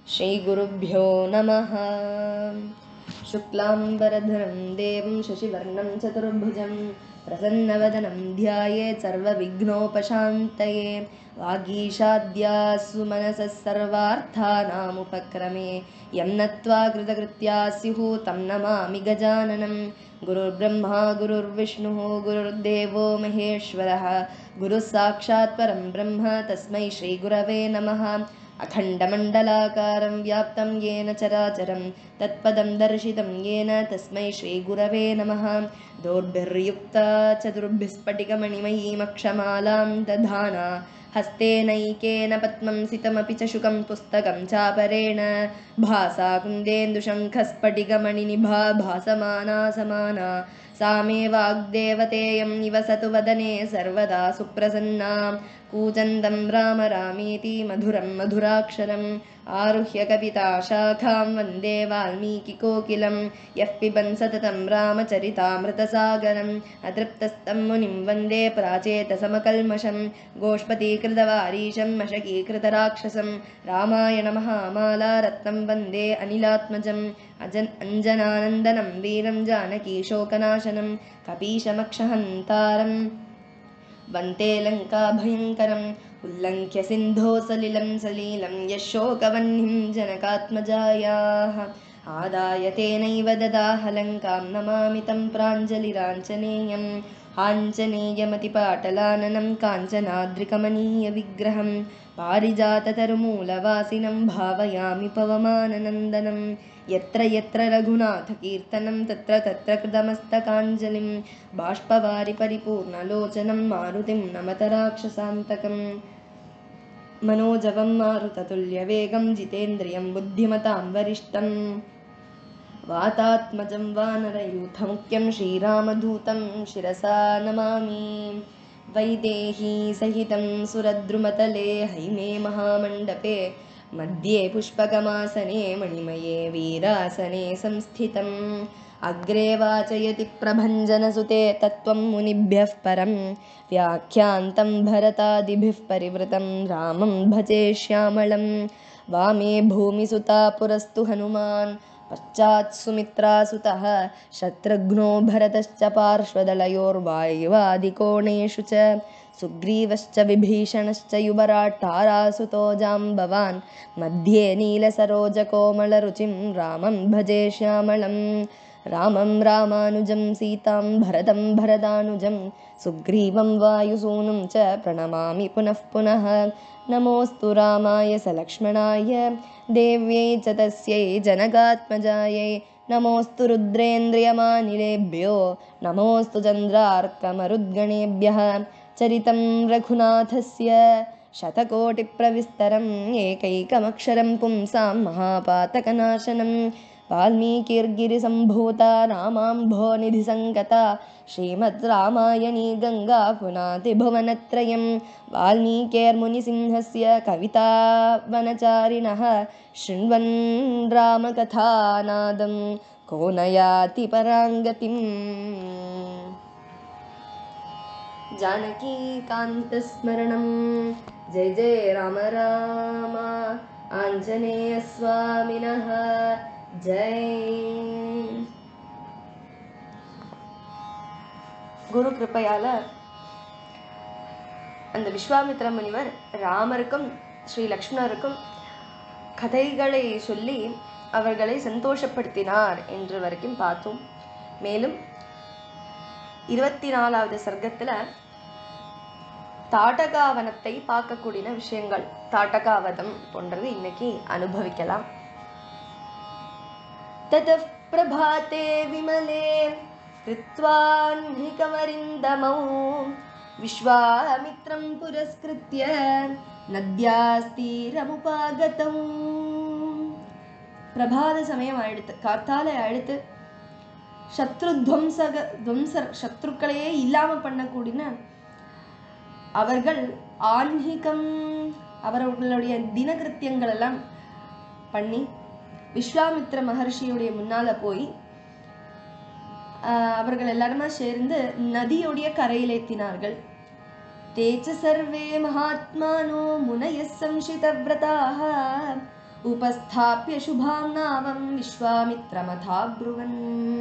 श्रीगुरुभ्यो नमः शुक्लाम्बरधरं देवं शशिवर्णं चतुर्भुजं प्रसन्नवदनं ध्यायेत् सर्वविघ्नोपशान्तये वागीशाद्याः सुमनसः सर्वार्थानामुपक्रमे यं नत्वा कृतकृत्या स्युः तं नमामि गजाननं गुरुर्ब्रह्मा गुरुर्विष्णुः गुरुर्देवो महेश्वरः गुरुः साक्षात् परं ब्रह्म तस्मै श्रीगुरवे नमः अखण्डमण्डलाकारं व्याप्तं येन चराचरं तत्पदं दर्शितं येन तस्मै श्रीगुरवे नमः दोर्भिर्युक्ता चतुर्भिस्फटिकमणिमयीमक्षमालां दधाना हस्तेनैकेन पद्मं सितमपि च शुकं पुस्तकं चापरेण भासा कुन्देन्दुशङ्खस्फटिकमणिनिभा भासमाना समाना सा मे वाग्देवतेयं निवसतु वदने सर्वदा सुप्रसन्ना कूजन्दं राम रामेति मधुरं मधुराक्षरम् आरुह्य कविताशाखां वन्दे वाल्मीकिकोकिलं यः पिबन् सततं रामचरितामृतसागरम् अतृप्तस्तं मुनिं वन्दे प्राचेतसमकल्मषं गोष्पतीकृतवारीशं मशकीकृतराक्षसं रामायणमहामाला रत्नं वन्दे अनिलात्मजम् अजन् अञ्जनानन्दनं वीरं जानकीशोकनाशनं कपीशमक्षहन्तारम् वन्ते लङ्काभयङ्करम् उल्लङ्घ्य सिन्धो सलिलं सलीलं यशोकवह्निं जनकात्मजायाः आदाय तेनैव ददाह लङ्कां नमामि तं प्राञ्जलिराञ्जनेयम् आञ्जनेयमतिपाटलाननं काञ्चनाद्रिकमनीयविग्रहं पारिजाततरुमूलवासिनं भावयामि पवमाननन्दनं यत्र यत्र रघुनाथकीर्तनं तत्र तत्र कृतमस्तकाञ्जलिं बाष्पवारि परिपूर्णलोचनं मारुतिं नमत राक्षसान्तकम् मनोजवं मारुततुल्यवेगं जितेन्द्रियं बुद्धिमतां वरिष्ठं वातात्मजं वानरयूथमुख्यं श्रीरामदूतं शिरसा नमामि वैदेही सहितं सुरद्रुमतले हैमे महामण्डपे मध्ये पुष्पकमासने मणिमये वीरासने संस्थितम् अग्रे वाचयति प्रभञ्जनसुते तत्त्वं मुनिभ्यः परं व्याख्यान्तं भरतादिभिः परिवृतं रामं भजे श्यामलं वामे भूमिसुता पुरस्तु हनुमान् पश्चात् सुमित्रासुतः शत्रुघ्नो भरतश्च पार्श्वदलयोर्वायुवादिकोणेषु च सुग्रीवश्च विभीषणश्च युवराट् तारासुतो जाम्बवान् मध्ये नीलसरोजकोमलरुचिं रामं भजे श्यामलं रामं रामानुजं सीतां भरतं भरदानुजं सुग्रीवं वायुसूनुं च प्रणमामि पुनः पुनः नमोऽस्तु रामाय सलक्ष्मणाय देव्यै च तस्यै जनकात्मजायै नमोऽस्तु रुद्रेन्द्रियमानिलेभ्यो नमोऽस्तु चन्द्रार्कमरुद्गणेभ्यः चरितं रघुनाथस्य शतकोटिप्रविस्तरम् एकैकमक्षरं पुंसां महापातकनाशनं वाल्मीकिर्गिरिसम्भूता रामाम्भोनिधिसङ्गता श्रीमद् रामायणी गङ्गा पुनातिभुवनत्रयं वाल्मीकेर्मुनिसिंहस्य कवितावनचारिणः शृण्वन् रामकथानादं को नयाति पराङ्गतिम् जानकीकान्तस्मरणं जय जय राम राम आञ्जनेयस्वामिनः जय குரு கிருப்பையால அந்த விஸ்வாமித்ர முனிவர் ராமருக்கும் ஸ்ரீ லக்ஷ்மணருக்கும் கதைகளை சொல்லி அவர்களை சந்தோஷப்படுத்தினார் என்று வரைக்கும் பார்த்தோம் மேலும் இருபத்தி நாலாவது சர்க்கத்துல தாட்டகாவனத்தை பார்க்கக்கூடிய விஷயங்கள் தாட்டகாவதம் போன்றது இன்னைக்கு அனுபவிக்கலாம் ततः प्रभाते विमले कृत्वाह्निकमरिन्दमौ विश्वामित्रं पुरस्कृत्य நத்யாஸ்தீரமுபாகதம் பிரபாத சமயம் ஆயிடுத்து காத்தால ஆயிடுத்து சத்ரு துவம்சக துவம்சர் சத்ருக்களையே இல்லாம பண்ணக்கூடிய அவர்கள் ஆன்மீகம் அவர்களுடைய தினகிருத்தியங்கள் எல்லாம் பண்ணி விஸ்வாமித்ர மகர்ஷியுடைய முன்னால போய் ஆஹ் அவர்கள் எல்லாருமா சேர்ந்து நதியுடைய கரையிலேத்தினார்கள் ते च सर्वे महात्मानो मुनयः संशितव्रताः उपस्थाप्य शुभां नामं விஸ்வாமித்ரமதாப்ருவன்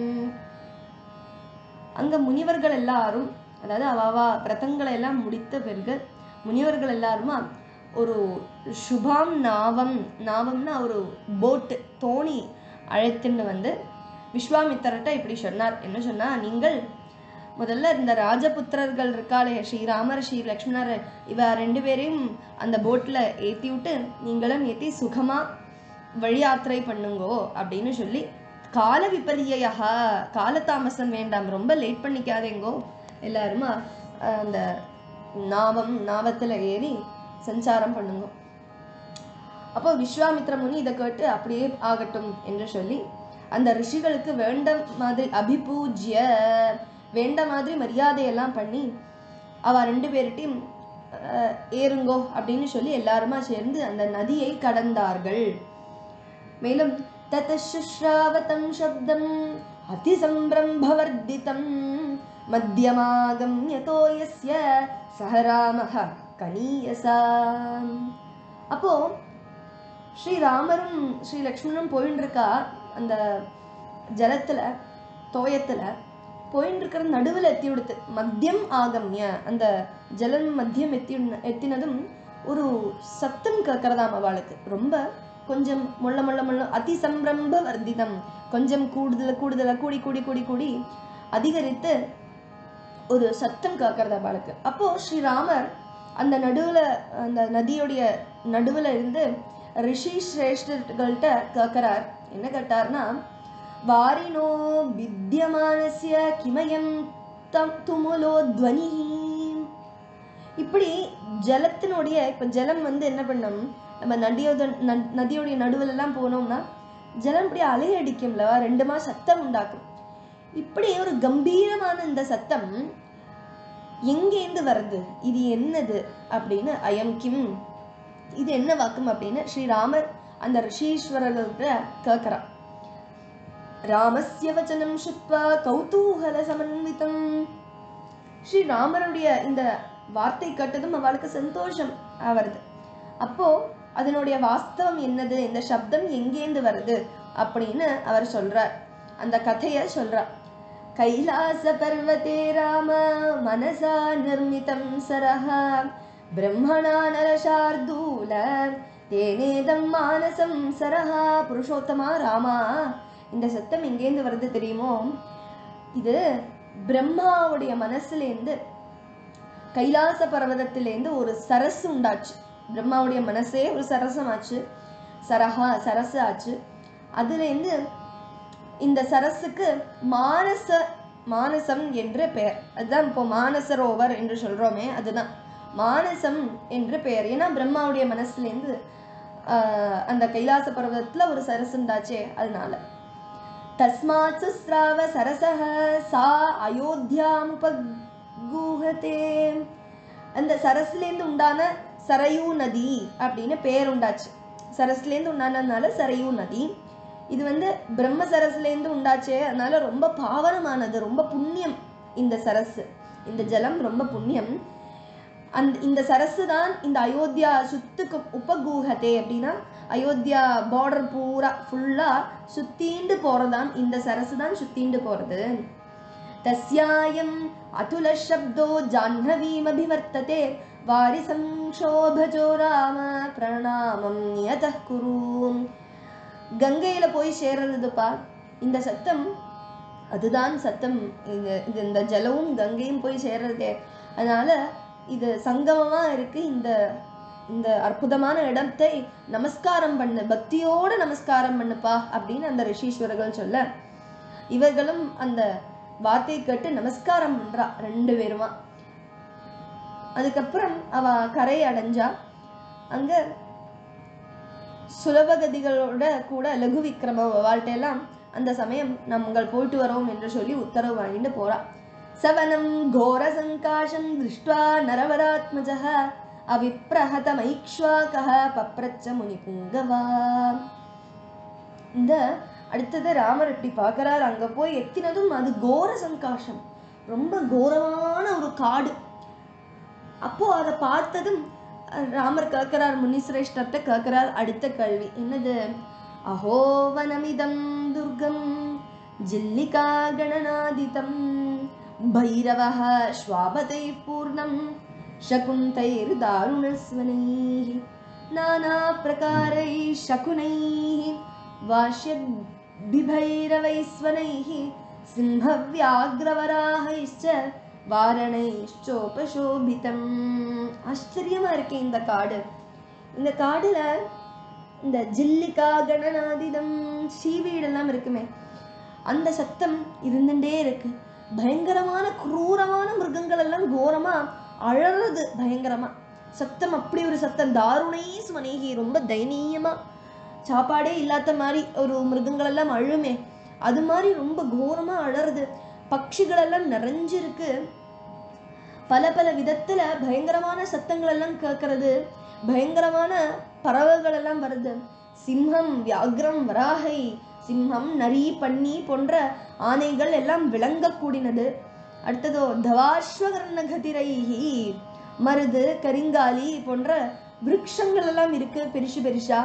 அங்க முனிவர்கள் எல்லாரும் அதாவது அவாவா விரதங்களை எல்லாம் முடித்த பிறகு முனிவர்கள் எல்லாருமா ஒரு சுபாம் நாவம் நாவம்னா ஒரு போட்டு தோணி அழைத்துன்னு வந்து விஸ்வாமித்திரர்கிட்ட இப்படி சொன்னார் என்ன சொன்னா நீங்கள் முதல்ல இந்த ராஜபுத்திரர்கள் இருக்காளே ஸ்ரீராமர் ஸ்ரீ லக்ஷ்மணர் இவ ரெண்டு பேரையும் அந்த போட்ல ஏத்தி விட்டு நீங்களும் ஏத்தி சுகமா வழி யாத்திரை பண்ணுங்கோ அப்படின்னு சொல்லி கால விபரியா காலதாமசம் வேண்டாம் ரொம்ப லேட் பண்ணிக்காதேங்கோ எல்லாருமா அஹ், அந்த நாவம் நாவத்துல ஏறி சஞ்சாரம் பண்ணுங்க அப்போ விஸ்வாமித்ர முனி இதை கேட்டு அப்படியே ஆகட்டும் என்று சொல்லி அந்த ரிஷிகளுக்கு வேண்ட மாதிரி அபிபூஜ்ய வேண்ட மாதிரி மரியாதையெல்லாம் பண்ணி அவ ரெண்டு பேர்கிட்டையும் அஹ், ஏறுங்கோ அப்படின்னு சொல்லி எல்லாருமா சேர்ந்து அந்த நதியை கடந்தார்கள் மேலும் ததசுஷ்ராவதம் சப்தம் அதிசம்பிரம்பவர்திதம் மத்தியமாகம்யதோ யஸ்ய சஹ ராமஹ கனீயசா அப்போ ஸ்ரீராமரும் ஸ்ரீ லக்ஷ்மணனும் போயின்னு இருக்கா அந்த ஜலத்துல தோயத்துல போயின்னு இருக்கிற நடுவில் எத்தி விடுத்து மத்தியம் ஆகம்ய அந்த ஜலம் மத்தியம் எத்தி எத்தினதும் ஒரு சத்தம் கேட்கறதாம் அவளுக்கு ரொம்ப கொஞ்சம் முள்ள முள்ள முள்ள அதி சம்பிரம்ப வர்த்திதம் கொஞ்சம் கூடுதல் கூடுதலா கூடி கூடி கூடி கூடி அதிகரித்து ஒரு சத்தம் கேட்கறது அவளுக்கு அப்போ ஸ்ரீராமர் அந்த நடுவுல அந்த நதியுடைய நடுவுல இருந்து ரிஷி சிரேஷ்டர்கள்ட்ட கேட்கிறார் என்ன கேட்டார்னா வாரினோ வித்யமானஸ்ய கிமயம் தம் துமுலோ துவனி இப்படி ஜலத்தினுடைய இப்ப ஜலம் வந்து என்ன பண்ணும் நம்ம நதியோட ந- நதியோடைய நடுவுல எல்லாம் போனோம்னா ஜலம் இப்படி அலையடிக்கும்ல ரெண்டுமா சத்தம் உண்டாக்கும் இப்படி ஒரு கம்பீரமான இந்த சத்தம் எங்கேந்து வருது இது என்னது அப்படின்னு அயம் கிம் இது என்ன வாக்கும் அப்படின்னு ஸ்ரீராமர் அந்த ரிஷீஸ்வரர்கிட்ட கேட்கிறார் ராமஸ்ய வச்சனம் சுத்வா கௌதூகல சமன்விதம் ஸ்ரீராமருடைய இந்த வார்த்தை கேட்டதும் அவளுக்கு சந்தோஷம் வருது அப்போ அதனுடைய வாஸ்தவம் என்னது இந்த சப்தம் எங்கேந்து வருது அப்படின்னு அவர் சொல்றார் அந்த கதைய சொல்றார் கைலாச பர்வதே ராம மனசா நிர்மிதம் சரஹ பிரம்மணா நரசார்தூல தேனேதம் மானசம் சரஹா புருஷோத்தமா ராமா இந்த சத்தம் எங்கேந்து வருது தெரியுமோ இது பிரம்மாவுடைய மனசுலேருந்து கைலாச பர்வதத்திலேருந்து ஒரு சரசு உண்டாச்சு பிரம்மாவுடைய மனசே ஒரு சரசமாச்சு சரஹா சரசு ஆச்சு அதுலேருந்து இந்த சரஸுக்கு மானச மானசம் என்று பெயர் அதுதான் இப்போ மானசரோவர் என்று சொல்றோமே அதுதான் மானசம் என்று பெயர் ஏன்னா பிரம்மாவுடைய மனசுலேருந்து ஆஹ், அந்த கைலாச பர்வதத்துல ஒரு சரசு உண்டாச்சே அதனால தஸ்மாத் சுஸ்ராவ சரசக சா அயோத்தியாமுபகூஹதே அந்த சரஸ்லேருந்து உண்டான சரையூ நதி அப்படின்னு பெயர் உண்டாச்சு சரஸ்லேருந்து உண்டானதுனால சரையூ நதி இது வந்து பிரம்ம சரஸ்லேருந்து உண்டாச்சே அதனால ரொம்ப பாவனமானது ரொம்ப புண்ணியம் இந்த சரஸ் இந்த ஜலம் ரொம்ப புண்ணியம் அந்த இந்த சரசு தான் இந்த அயோத்தியா சுத்துக்கு உபகூகத்தே அப்படின்னா அயோத்தியா பார்டர் பூரா ஃபுல்லா சுத்தீண்டு போறதாம் இந்த சரசு தான் சுத்தீண்டு போறது தஸ்யாயம் அதுல சப்தோ ஜாஹ்னவீமபிவர்த்ததே வாரி சம்ஷோபஜோ ராம பிரணாமம் நியத குரு கங்கையில போய் சேர்றதுப்பா இந்த சத்தம் அதுதான் சத்தம் இது இது இந்த ஜலமும் கங்கையும் போய் சேர்றதே அதனால இது சங்கமமா இருக்கு இந்த இந்த அற்புதமான இடத்தை நமஸ்காரம் பண்ணு பக்தியோட நமஸ்காரம் பண்ணுப்பா அப்படின்னு அந்த ரிஷீஸ்வரர்கள் சொல்ல இவர்களும் அந்த வார்த்தையை கேட்டு நமஸ்காரம் பண்றா ரெண்டு பேருமா அதுக்கப்புறம் அவ கரை அடைஞ்சா அங்க சுலபகதிகளோட கூட லகு விக்ரம வாழ்க்கை எல்லாம் அந்த சமயம் நாங்கள் போயிட்டு வரோம் என்று சொல்லி உத்தரவு வாங்கிட்டு போறா சவனம் கோர சங்காஷம் திருஷ்டுவா நரவராத்மஜः அவிப்ரஹதமைக்ஷ்வாகः பப்ரச்ச முனி புங்கவா இந்த அடுத்தது ராமர் இப்படி பார்க்கறாரு அங்க போய் எத்தினதும் அது கோர சங்காஷம் ரொம்ப கோரமான ஒரு காடு அப்போ அதை பார்த்ததும் ராமர் கேட்கிறார் முனிசிரேஷ்டத்தை கேட்கிறார் அடுத்த கேள்வி என்னது அஹோவனமிதம் துர்கம் ஜில்லிகா கணநாதிதம் பைரவः ஸ்வாபதைः பூர்ணம் शकुन्तैर्दारुणस्वनैः नानाप्रकारैः शकुनैः वाष्यद्भिभैरवैः स्वनैः சிம்மவ்யாகிரவராகைச்ச வாரணைச்சோபசோபிதம் ஆச்சரியமா இருக்கு இந்த காடு இந்த காடுல இந்த ஜில்லிகா கணநாதிதம் சீவீடெல்லாம் இருக்குமே அந்த சத்தம் இருந்துட்டே இருக்கு பயங்கரமான குரூரமான மிருகங்கள் எல்லாம் கோரமா அழறது பயங்கரமா சத்தம் அப்படி ஒரு சத்தம் தாருணை சுமனேகி ரொம்ப தைரியமா சாப்பாடே இல்லாத மாதிரி ஒரு மிருகங்கள் எல்லாம் அழுமே அது மாதிரி ரொம்ப கோரமா அழறது பட்சிகள் எல்லாம் நிறைஞ்சிருக்கு பல பல விதத்துல பயங்கரமான சத்தங்கள் எல்லாம் கேட்கறது பயங்கரமான பறவைகள் எல்லாம் வருது சிம்மம் வியாக்ரம் வராகை சிம்மம் நரி பன்னி போன்ற ஆனைகள் எல்லாம் விளங்கக்கூடினது அடுத்ததோ தவாஸ்வகர்ணகதிரைஹி மருது கரிங்காலி போன்ற விருட்சங்கள் எல்லாம் இருக்கு பெருசு பெருசா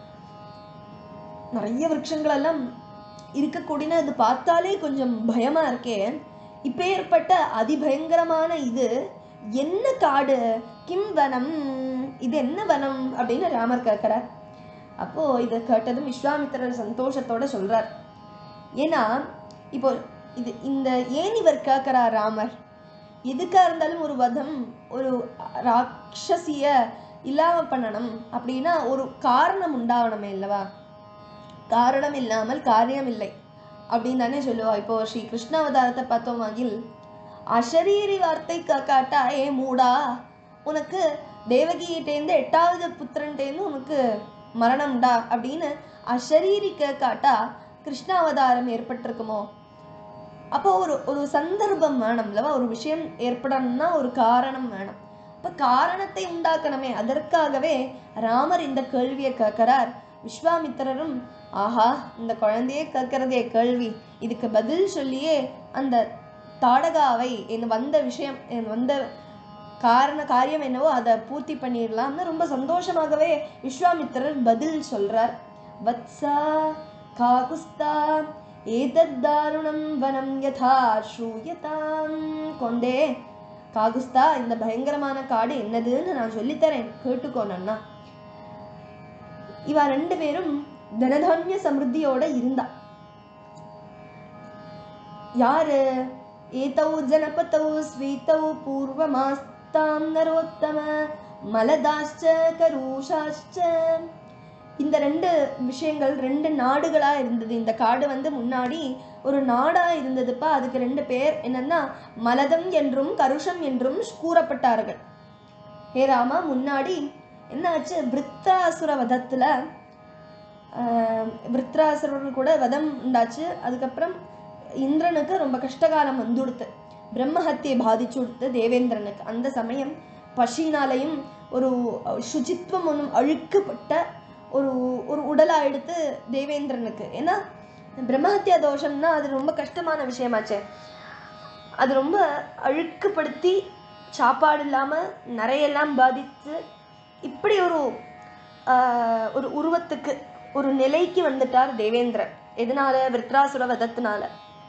நிறைய விருட்சங்கள் எல்லாம் இருக்கக்கூடியன அது பார்த்தாலே கொஞ்சம் பயமா இருக்கே இப்பேற்பட்ட அதிபயங்கரமான இது என்ன காடு கிம் வனம் இது என்ன வனம் அப்படின்னு ராமர் கேட்கிறார் அப்போ இதை கேட்டதும் விஸ்வாமித்திரர் சந்தோஷத்தோட சொல்றார் ஏன்னா இப்போ இது இந்த ஏன் இவர் கேட்கிறார் ராமர் எதுக்கா இருந்தாலும் ஒரு வதம் ஒரு ராட்சசிய இல்லாம பண்ணணும் அப்படின்னா ஒரு காரணம் உண்டாகணுமே இல்லவா காரணம் இல்லாமல் காரியம் இல்லை அப்படின்னு தானே சொல்லுவா இப்போ ஸ்ரீ கிருஷ்ணாவதாரத்தை பார்த்தோமாகில் அஷரீரி வார்த்தை காட்டா ஏ மூடா உனக்கு தேவகிகிட்டேருந்து எட்டாவது புத்திரன்ட்டேருந்து உனக்கு மரணம்டா அப்படின்னு அஷரீரி காட்டா கிருஷ்ணாவதாரம் ஏற்பட்டிருக்குமோ அப்போ ஒரு ஒரு சந்தர்ப்பம் வேணும்லவா ஒரு விஷயம் ஏற்படணும்னா ஒரு காரணம் வேணும் அப்ப காரணத்தை உண்டாக்கணுமே அதற்காகவே ராமர் இந்த கேள்வியை கேட்கிறார் விஸ்வாமித்திரரும் ஆஹா இந்த குழந்தையே கேட்கறதே கேள்வி இதுக்கு பதில் சொல்லியே அந்த தாடகாவை என் வந்த விஷயம் என் வந்த காரண காரியம் என்னவோ அதை பூர்த்தி பண்ணிடலாம்னு ரொம்ப சந்தோஷமாகவே விஸ்வாமித்திரர் பதில் சொல்றார் வத்சா காகுஸ்தா ஏதத் தாருணம் வனம் யதா ஸ்ரூயதாம் கொண்டே காகுஸ்தா இந்த பயங்கரமான காடு என்னதுன்னு நான் சொல்லித்தரேன் கேட்டுக்கோ நன்னா இவ ரெண்டு பேரும் தனதானிய சமிருத்தியோட இருந்தா யாரு ஏதௌ ஜனபதௌ ஸ்வீதௌ பூர்வமாஸ்தாம் நரோத்தம மலதாஷ்ச கரூஷாஷ்ச இந்த ரெண்டு விஷயங்கள் ரெண்டு நாடுகளா இருந்தது இந்த காடு வந்து முன்னாடி ஒரு நாடா இருந்ததுப்பா அதுக்கு ரெண்டு பேர் என்னன்னா மலதம் என்றும் கருஷம் என்றும் கூறப்பட்டார்கள் ஹே ராமா முன்னாடி என்னாச்சு விருத்தாசுர வதத்துல ஆஹ், விருத்ராசுரர் கூட வதம் உண்டாச்சு அதுக்கப்புறம் இந்திரனுக்கு ரொம்ப கஷ்டகாலம் வந்துடுத்து பிரம்மஹத்தியை பாதிச்சு கொடுத்து தேவேந்திரனுக்கு அந்த சமயம் பசினாலையும் ஒரு சுச்சித்வம் ஒன்றும் அழுக்கப்பட்ட ஒரு ஒரு உடலா எடுத்து தேவேந்திரனுக்கு ஏன்னா பிரம்மஹத்தியா தோஷம்னா அது ரொம்ப கஷ்டமான விஷயமாச்சே அது ரொம்ப அழுக்குப்படுத்தி சாப்பாடு இல்லாமல் நிறையெல்லாம் பாதித்து இப்படி ஒரு ஆஹ், ஒரு உருவத்துக்கு ஒரு நிலைக்கு வந்துட்டார் தேவேந்திரன் எதனால விருத்ராசுர வதத்தினால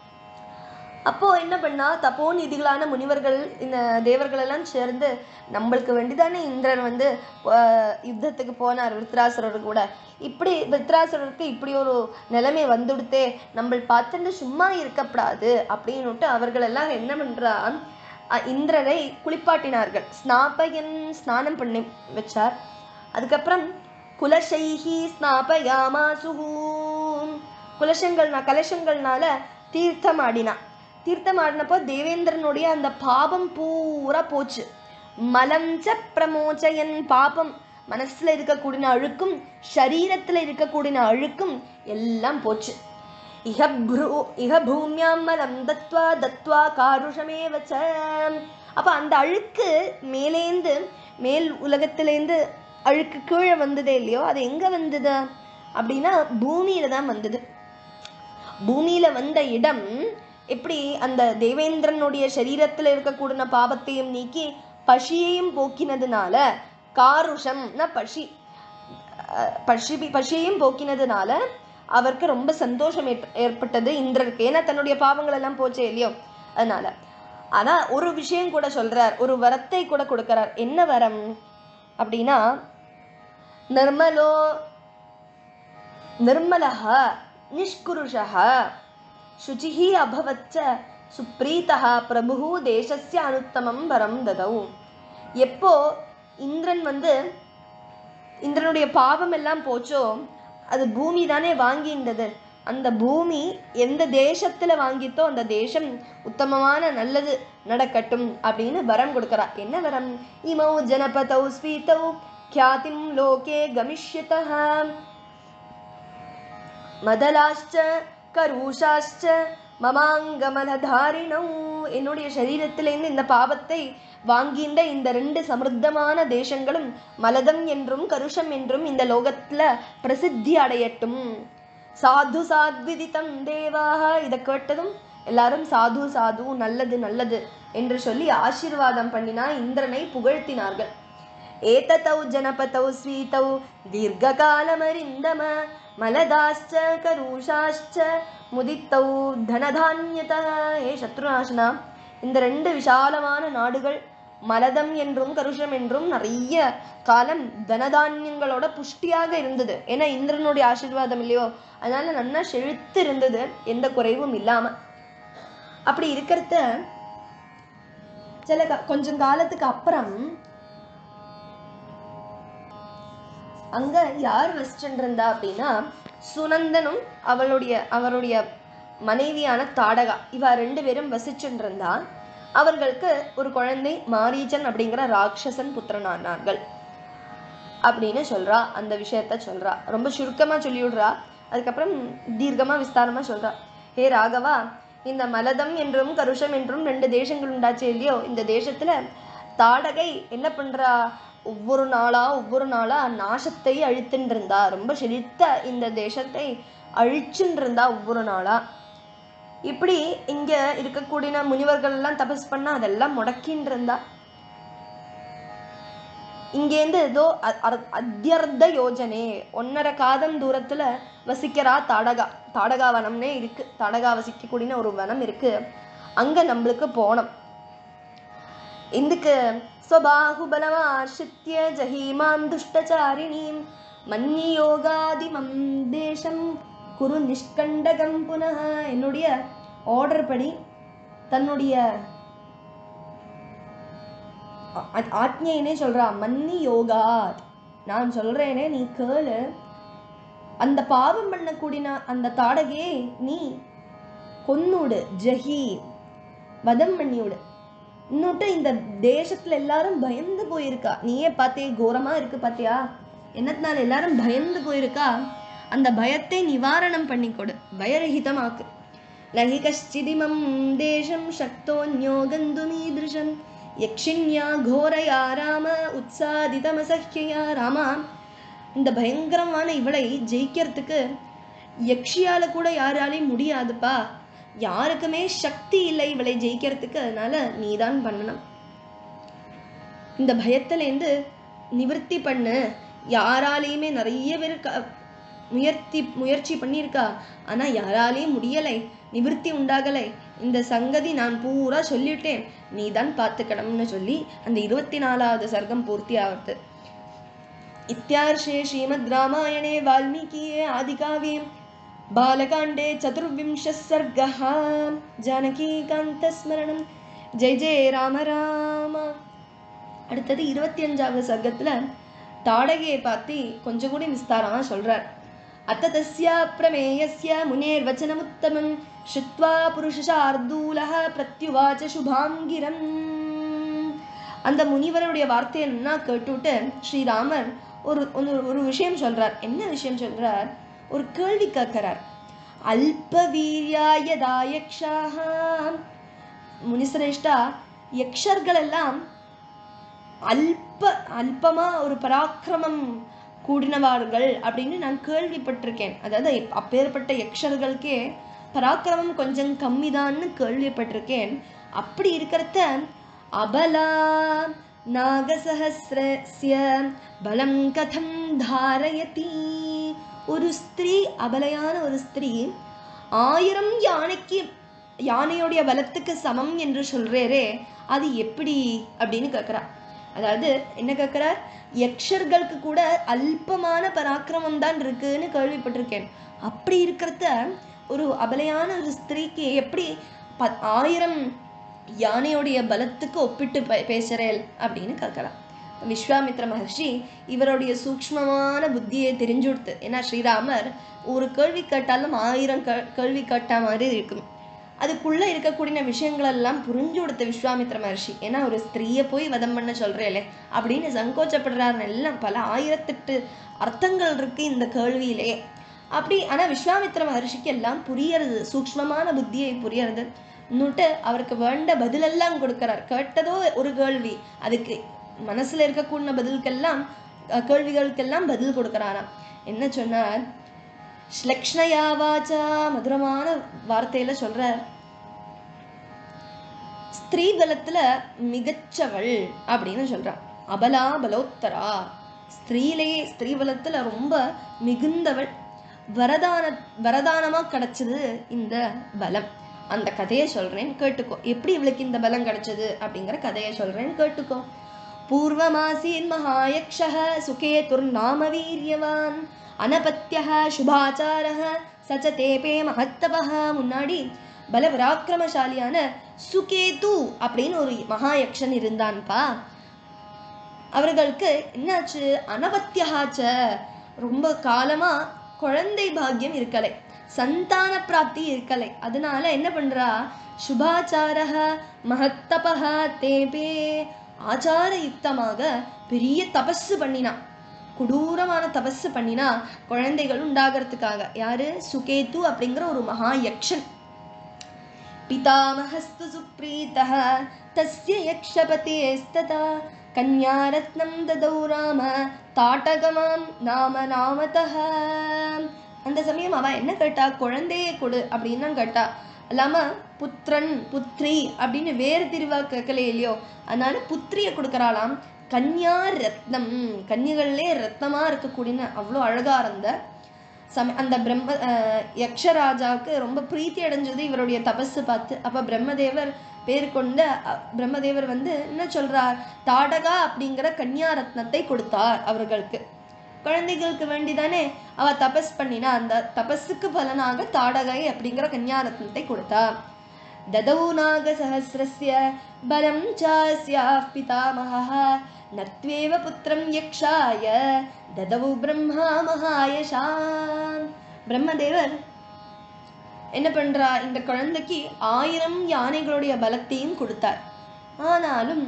அப்போ என்ன பண்ணா தபோநிதிகளான முனிவர்கள் இந்த தேவர்கள் எல்லாம் சேர்ந்து நம்மளுக்கு வேண்டிதானே இந்திரன் வந்து ஆஹ், யுத்தத்துக்கு போனார் விருத்ராசுரர் கூட இப்படி விருத்ராசுரருக்கு இப்படி ஒரு நிலைமை வந்துடுத்தே நம்ம பார்த்துட்டு சும்மா இருக்கக்கூடாது அப்படின்னுட்டு அவர்கள் எல்லாம் என்ன பண்றா அஹ், இந்திரரை குளிப்பாட்டினார்கள் ஸ்நாபகன் ஸ்நானம் பண்ணி வச்சார் அதுக்கப்புறம் குலசைஹி ஸ்நாபயாமாசுஹூ குலசங்கள்னா கலசங்கள்னால தீர்த்தம் ஆடினா தீர்த்தம் ஆடினப்போ தேவேந்திரனுடைய அந்த பாபம் பூரா போச்சு மலம் ச பிரமோச்சயன் பாபம் மனசுல இருக்கக்கூடிய அழுக்கும் சரீரத்துல இருக்கக்கூடிய அழுக்கும் எல்லாம் போச்சு இஹ ப்ரூ இஹ பூமியாம் மலம் தத்வா தத்வா காருஷமே வச்ச அப்ப அந்த அழுக்கு மேலேந்து மேல் உலகத்திலேந்து அழுக்கு கீழே வந்ததே இல்லையோ அது எங்க வந்தது அப்படின்னா பூமியில தான் வந்தது பூமியில வந்த இடம் எப்படி அந்த தேவேந்திரனுடைய சரீரத்துல இருக்கக்கூடிய பாபத்தையும் நீக்கி பசியையும் போக்கினதுனால காருஷம்னா பசி அஹ், பசி பசியையும் போக்கினதுனால அவருக்கு ரொம்ப சந்தோஷம் ஏற்ப- ஏற்பட்டது இந்திரருக்கு ஏன்னா தன்னுடைய பாவங்கள் எல்லாம் போச்சே இல்லையோ அதனால ஆனா ஒரு விஷயம் கூட சொல்றார் ஒரு வரத்தை கூட கொடுக்கிறார் என்ன வரம் அப்படின்னா நிர்மலோ निर्मलः निष्कुरुषः शुचिः अभवच्च சுப்ரீதः பிரபு தேசஸ்ய அனுத்தமம் வரம் ததௌ எப்போ இந்திரன் வந்து இந்திரனுடைய பாவம் எல்லாம் போச்சோ அது பூமி தானே வாங்கின்றது அந்த பூமி எந்த தேசத்துல வாங்கித்தோ அந்த தேசம் உத்தமமான நல்லது நடக்கட்டும் அப்படின்னு வரம் கொடுக்கறா என்ன வரம் இமௌ ஜனபதௌ ஸ்வீதௌ ख्यातिं லோகே கமிஷ்யதः மதலாஷ்ச கரூஷாஷ்ச மமாங்கமலதாரிணௌ என்னுடைய சரீரத்திலிருந்து இந்த பாவத்தை வாங்கின்ற இந்த ரெண்டு சமிருத்தமான தேசங்களும் மலதம் என்றும் கருஷம் என்றும் இந்த லோகத்துல பிரசித்தி அடையட்டும் சாது சாத்விதிதம் தேவாக இதை கேட்டதும் எல்லாரும் சாது சாது நல்லது நல்லது என்று சொல்லி ஆசீர்வாதம் பண்ணினா இந்திரனை புகழ்த்தினார்கள் एततौ जनपतौ स्वीतौ दीर्घकालमरिन्दम मलदाश्च करूषाश्च முதித்தௌ தனதான்யதா ஏ சத்ருநாசனா இந்த ரெண்டு விசாலமான நாடுகள் மலதம் என்றும் கருஷம் என்றும் நிறைய காலம் தனதானியங்களோட புஷ்டியாக இருந்தது ஏன்னா இந்திரனுடைய ஆசீர்வாதம் இல்லையோ அதனால நல்லா செழித்து இருந்தது எந்த குறைவும் இல்லாம அப்படி இருக்கிறத சில கா- கொஞ்சம் காலத்துக்கு அப்புறம் அங்க யார் வசிச்சுட்டு இருந்தா அப்படின்னா சுனந்தனும் அவளுடைய அவருடைய மனைவியான தாடகா இவ ரெண்டு பேரும் வசிச்சுட்டு இருந்தா அவர்களுக்கு ஒரு குழந்தை மாரீச்சன் அப்படிங்கிற ராட்சசன் புத்திரனானார்கள் அப்படின்னு சொல்றா அந்த விஷயத்த சொல்றா ரொம்ப சுருக்கமா சொல்லிவிடுறா அதுக்கப்புறம் தீர்க்கமா விஸ்தாரமா சொல்றா ஹே ராகவா இந்த மலதம் என்றும் கருஷம் என்றும் ரெண்டு தேசங்கள் உண்டாச்சு இல்லையோ இந்த தேசத்துல தாடகை என்ன பண்றா ஒவ்வொரு நாளா ஒவ்வொரு நாளா நாசத்தை அழித்துன்னு இருந்தா ரொம்ப செழித்த இந்த தேசத்தை அழிச்சுன்னு இருந்தா ஒவ்வொரு நாளா இப்படி இங்க இருக்கக்கூடிய முனிவர்கள் எல்லாம் தபஸ் பண்ணா அதெல்லாம் முடக்கின்னு இருந்தா இங்கேருந்து ஏதோ அ- அர்- அத்தியர்த்த யோஜனே ஒன்னரை காதம் தூரத்துல வசிக்கிறா தாடகா தாடகா வனம்னே இருக்கு தாடகா வசிக்கக்கூடிய ஒரு வனம் இருக்கு அங்க நம்மளுக்கு போனோம் ఇందుకు స్వబాహుబలమాశ్రిత్య జహీమాం దుష్టచారిణీం மன்னியோகாதிமம் தேசம் குரு நிஷ்கண்டகம் புனः என்னுடைய ஆர்டர் படி தன்னுடைய ஆ- ஆ- ஆக்ஞையினே சொல்றா மன்னி யோகாத் நான் சொல்றேனே நீ கேளு அந்த பாவம் பண்ணக்கூடிய அந்த தாடகே நீ கொன்னுடு ஜஹி வதம் பண்ணிவிடு இன்னொட்டு இந்த தேசத்துல எல்லாரும் பயந்து போயிருக்கா நீயே பார்த்தே கோரமா இருக்கு பாத்தியா என்னத்தினால எல்லாரும் பயந்து போயிருக்கா அந்த பயத்தை நிவாரணம் பண்ணி கொடு பயரகிதமாக்கு நகி கஷ்டிதிமம் தேசம் சக்தோன்யோ கந்துமீதிருஷம் யக்ஷின்யா கோரயா ராம உற்சாதிதமசஹ்யயா ராமா இந்த பயங்கரமான இவளை ஜெயிக்கிறதுக்கு யக்ஷியால கூட யாராலையும் முடியாதுப்பா யாருக்குமே சக்தி இல்லை இவளை ஜெயிக்கிறதுக்கு அதனால நீதான் பண்ணணும் இந்த பயத்திலேருந்து நிவர்த்தி பண்ணு யாராலையுமே நிறைய பேர் க- முயற்சி முயற்சி பண்ணியிருக்கா ஆனா யாராலையும் முடியலை நிவர்த்தி உண்டாகலை இந்த சங்கதி நான் பூரா சொல்லிட்டேன் நீதான் பார்த்துக்கணும்னு சொல்லி அந்த இருபத்தி நாலாவது சர்க்கம் பூர்த்தி ஆகுது इत्यार्षे श्रीमद्रामायणे वाल्मीकीये आदिकाव्ये बालकाण्डे चतुर्विंशः सर्गः जानकीकान्तस्मरणं जय जय राम राम அடுத்தது இருபத்தி அஞ்சாவது சர்க்கத்துல தாடகையை பத்தி கொஞ்சம் கூட விஸ்தாரமா சொல்றார் அத்த தஸ்யா பிரமேயஸ்ய முனேர்வச்சனமுத்தமம் ஸ்ருத்வா புருஷார்தூலः பிரத்யுவாச்ச சுபாங்கிரம் அந்த முனிவருடைய வார்த்தை என்ன கேட்டுவிட்டு ஸ்ரீராமர் ஒரு ஒரு- ஒரு விஷயம் சொல்றார் என்ன விஷயம் சொல்றார் ஒரு கேள்வி கேட்கிறார் அல்ப வீரியாயதாயக்ஷாக முனிசிரேஷ்டா யக்ஷர்கள் எல்லாம் அல்ப அல்பமா ஒரு பராக்கிரமம் கூடினவார்கள் அப்படின்னு நான் கேள்விப்பட்டிருக்கேன் அதாவது எப்- அப்பேற்பட்ட யக்ஷர்களுக்கே பராக்கிரமம் கொஞ்சம் கம்மிதான்னு கேள்விப்பட்டிருக்கேன் அப்படி இருக்கிறத அபலா நாகசஹசிரஸ்ய பலம் கதம் தாரயதி ஒரு ஸ்திரீ அபலையான ஒரு ஸ்திரீ ஆயிரம் யானைக்கு யானையுடைய பலத்துக்கு சமம் என்று சொல்றேரே அது எப்படி அப்படின்னு கேட்குறா அதாவது என்ன கேட்குறார் யக்ஷர்களுக்கு கூட அல்பமான பராக்கிரமம் தான் இருக்குன்னு கேள்விப்பட்டிருக்கேன் அப்படி இருக்கிறத ஒரு அபலையான ஒரு ஸ்திரீக்கு எப்படி ப ஆயிரம் யானையுடைய பலத்துக்கு ஒப்பிட்டு பே பேசுறேல் அப்படின்னு கேட்கலாம் விஸ்வாமித்ர மகர்ஷி இவருடைய சூக்ஷ்மமான புத்தியை தெரிஞ்சு கொடுத்து ஏன்னா ஸ்ரீராமர் ஒரு கேள்வி கேட்டாலும் ஆயிரம் கே கேள்வி கேட்ட மாதிரி இருக்கும் அதுக்குள்ள இருக்கக்கூடிய விஷயங்கள் எல்லாம் புரிஞ்சு கொடுத்த விஸ்வாமித்ர மகர்ஷி ஏன்னா ஒரு ஸ்திரீயை போய் வதம் பண்ண சொல்றேலே அப்படின்னு சங்கோச்சப்படுறாரு எல்லாம் பல ஆயிரத்தெட்டு அர்த்தங்கள் இருக்கு இந்த கேள்வியிலே அப்படி ஆனா விஸ்வாமித்ர மகர்ஷிக்கு எல்லாம் புரியறது சூக்ஷ்மமான புத்தியை புரியறது இன்னுட்டு அவருக்கு வேண்ட பதிலெல்லாம் கொடுக்கிறார் கேட்டதோ ஒரு கேள்வி அதுக்கு மனசுல இருக்கக்கூடிய பதிலுக்கெல்லாம் அஹ், கேள்விகளுக்கெல்லாம் பதில் கொடுக்கறாராம் என்ன சொன்னார் ஸ்லக்ஷ்ணயா வாச்சா மதுரமான வார்த்தையில சொல்றார் ஸ்திரீ பலத்துல மிகச்சவள் அப்படின்னு சொல்றான் அபலா பலோத்தரா ஸ்திரீலேயே ஸ்திரீ பலத்துல ரொம்ப மிகுந்தவள் வரதான வரதானமா கிடைச்சது இந்த பலம் அந்த கதையை சொல்றேன் கேட்டுக்கோ எப்படி இவளுக்கு இந்த பலம் கிடைச்சது அப்படிங்கிற கதையை சொல்றேன் கேட்டுக்கோ பூர்வமாசீன் மகாயக்ஷः சுகேதுர்நாம வீரியவான் அனபத்தியः சுபாச்சாரः சச்ச தேபே மகத்தபः முன்னாடி பலபராக்கிரமசாலியான சுகேது அப்படின்னு ஒரு மகாயக்ஷன் இருந்தான்பா அவர்களுக்கு என்னாச்சு அனபத்தியகாச்ச ரொம்ப காலமா குழந்தை பாக்கியம் இருக்கலை சந்தான பிராப்தி இருக்கலை அதனால என்ன பண்றா சுபாச்சாரக மகத்தபக தேபே ஆச்சார யுக்தமாக பெரிய தபஸ் பண்ணினா கொடூரமான தபஸ் பண்ணினா குழந்தைகள் உண்டாகிறதுக்காக யாரு சுகேது அப்படிங்கிற ஒரு மகா யக்ஷன் पितामहस्तु सुप्रीतः तस्य यक्षपतेस्तथा कन्यारत्नं ददौ राम ताटगमां नाम नामतः அந்த சமயம் அவ என்ன கேட்டா குழந்தையை கொடு அப்படின்னு தான் கேட்டா இல்லாம புத்திரன் புத்ரி அப்படின்னு வேறு திருவா கேட்கல இல்லையோ அதனால புத்திரியை கொடுக்கறாளாம் கன்யா ரத்னம் கன்னிகள்லே ரத்னமா இருக்கக்கூடிய அவ்வளோ அழகா இருந்த சம அந்த பிரம்ம அஹ், யக்ஷராஜாவுக்கு ரொம்ப பிரீத்தி அடைஞ்சது இவருடைய தபஸு பார்த்து அப்ப பிரம்மதேவர் பேர் கொண்ட அஹ், பிரம்மதேவர் வந்து என்ன சொல்றார் தாடகா அப்படிங்கிற கன்யா ரத்னத்தை கொடுத்தார் அவர்களுக்கு குழந்தைகளுக்கு வேண்டிதானே அவ தபஸ் பண்ணினா அந்த தபஸுக்கு பலனாக தாடகை அப்படிங்கிற கன்யா ரத்னத்தை கொடுத்தா ददौ नागसहस्रस्य बलं चास्याः पितामहः नत्वेव पुत्रं यक्षाय ददौ ब्रह्मा महायशान् பிரம்மதேவர் என்ன பண்றா இந்த குழந்தைக்கு ஆயிரம் யானைகளுடைய பலத்தையும் கொடுத்தார் ஆனாலும்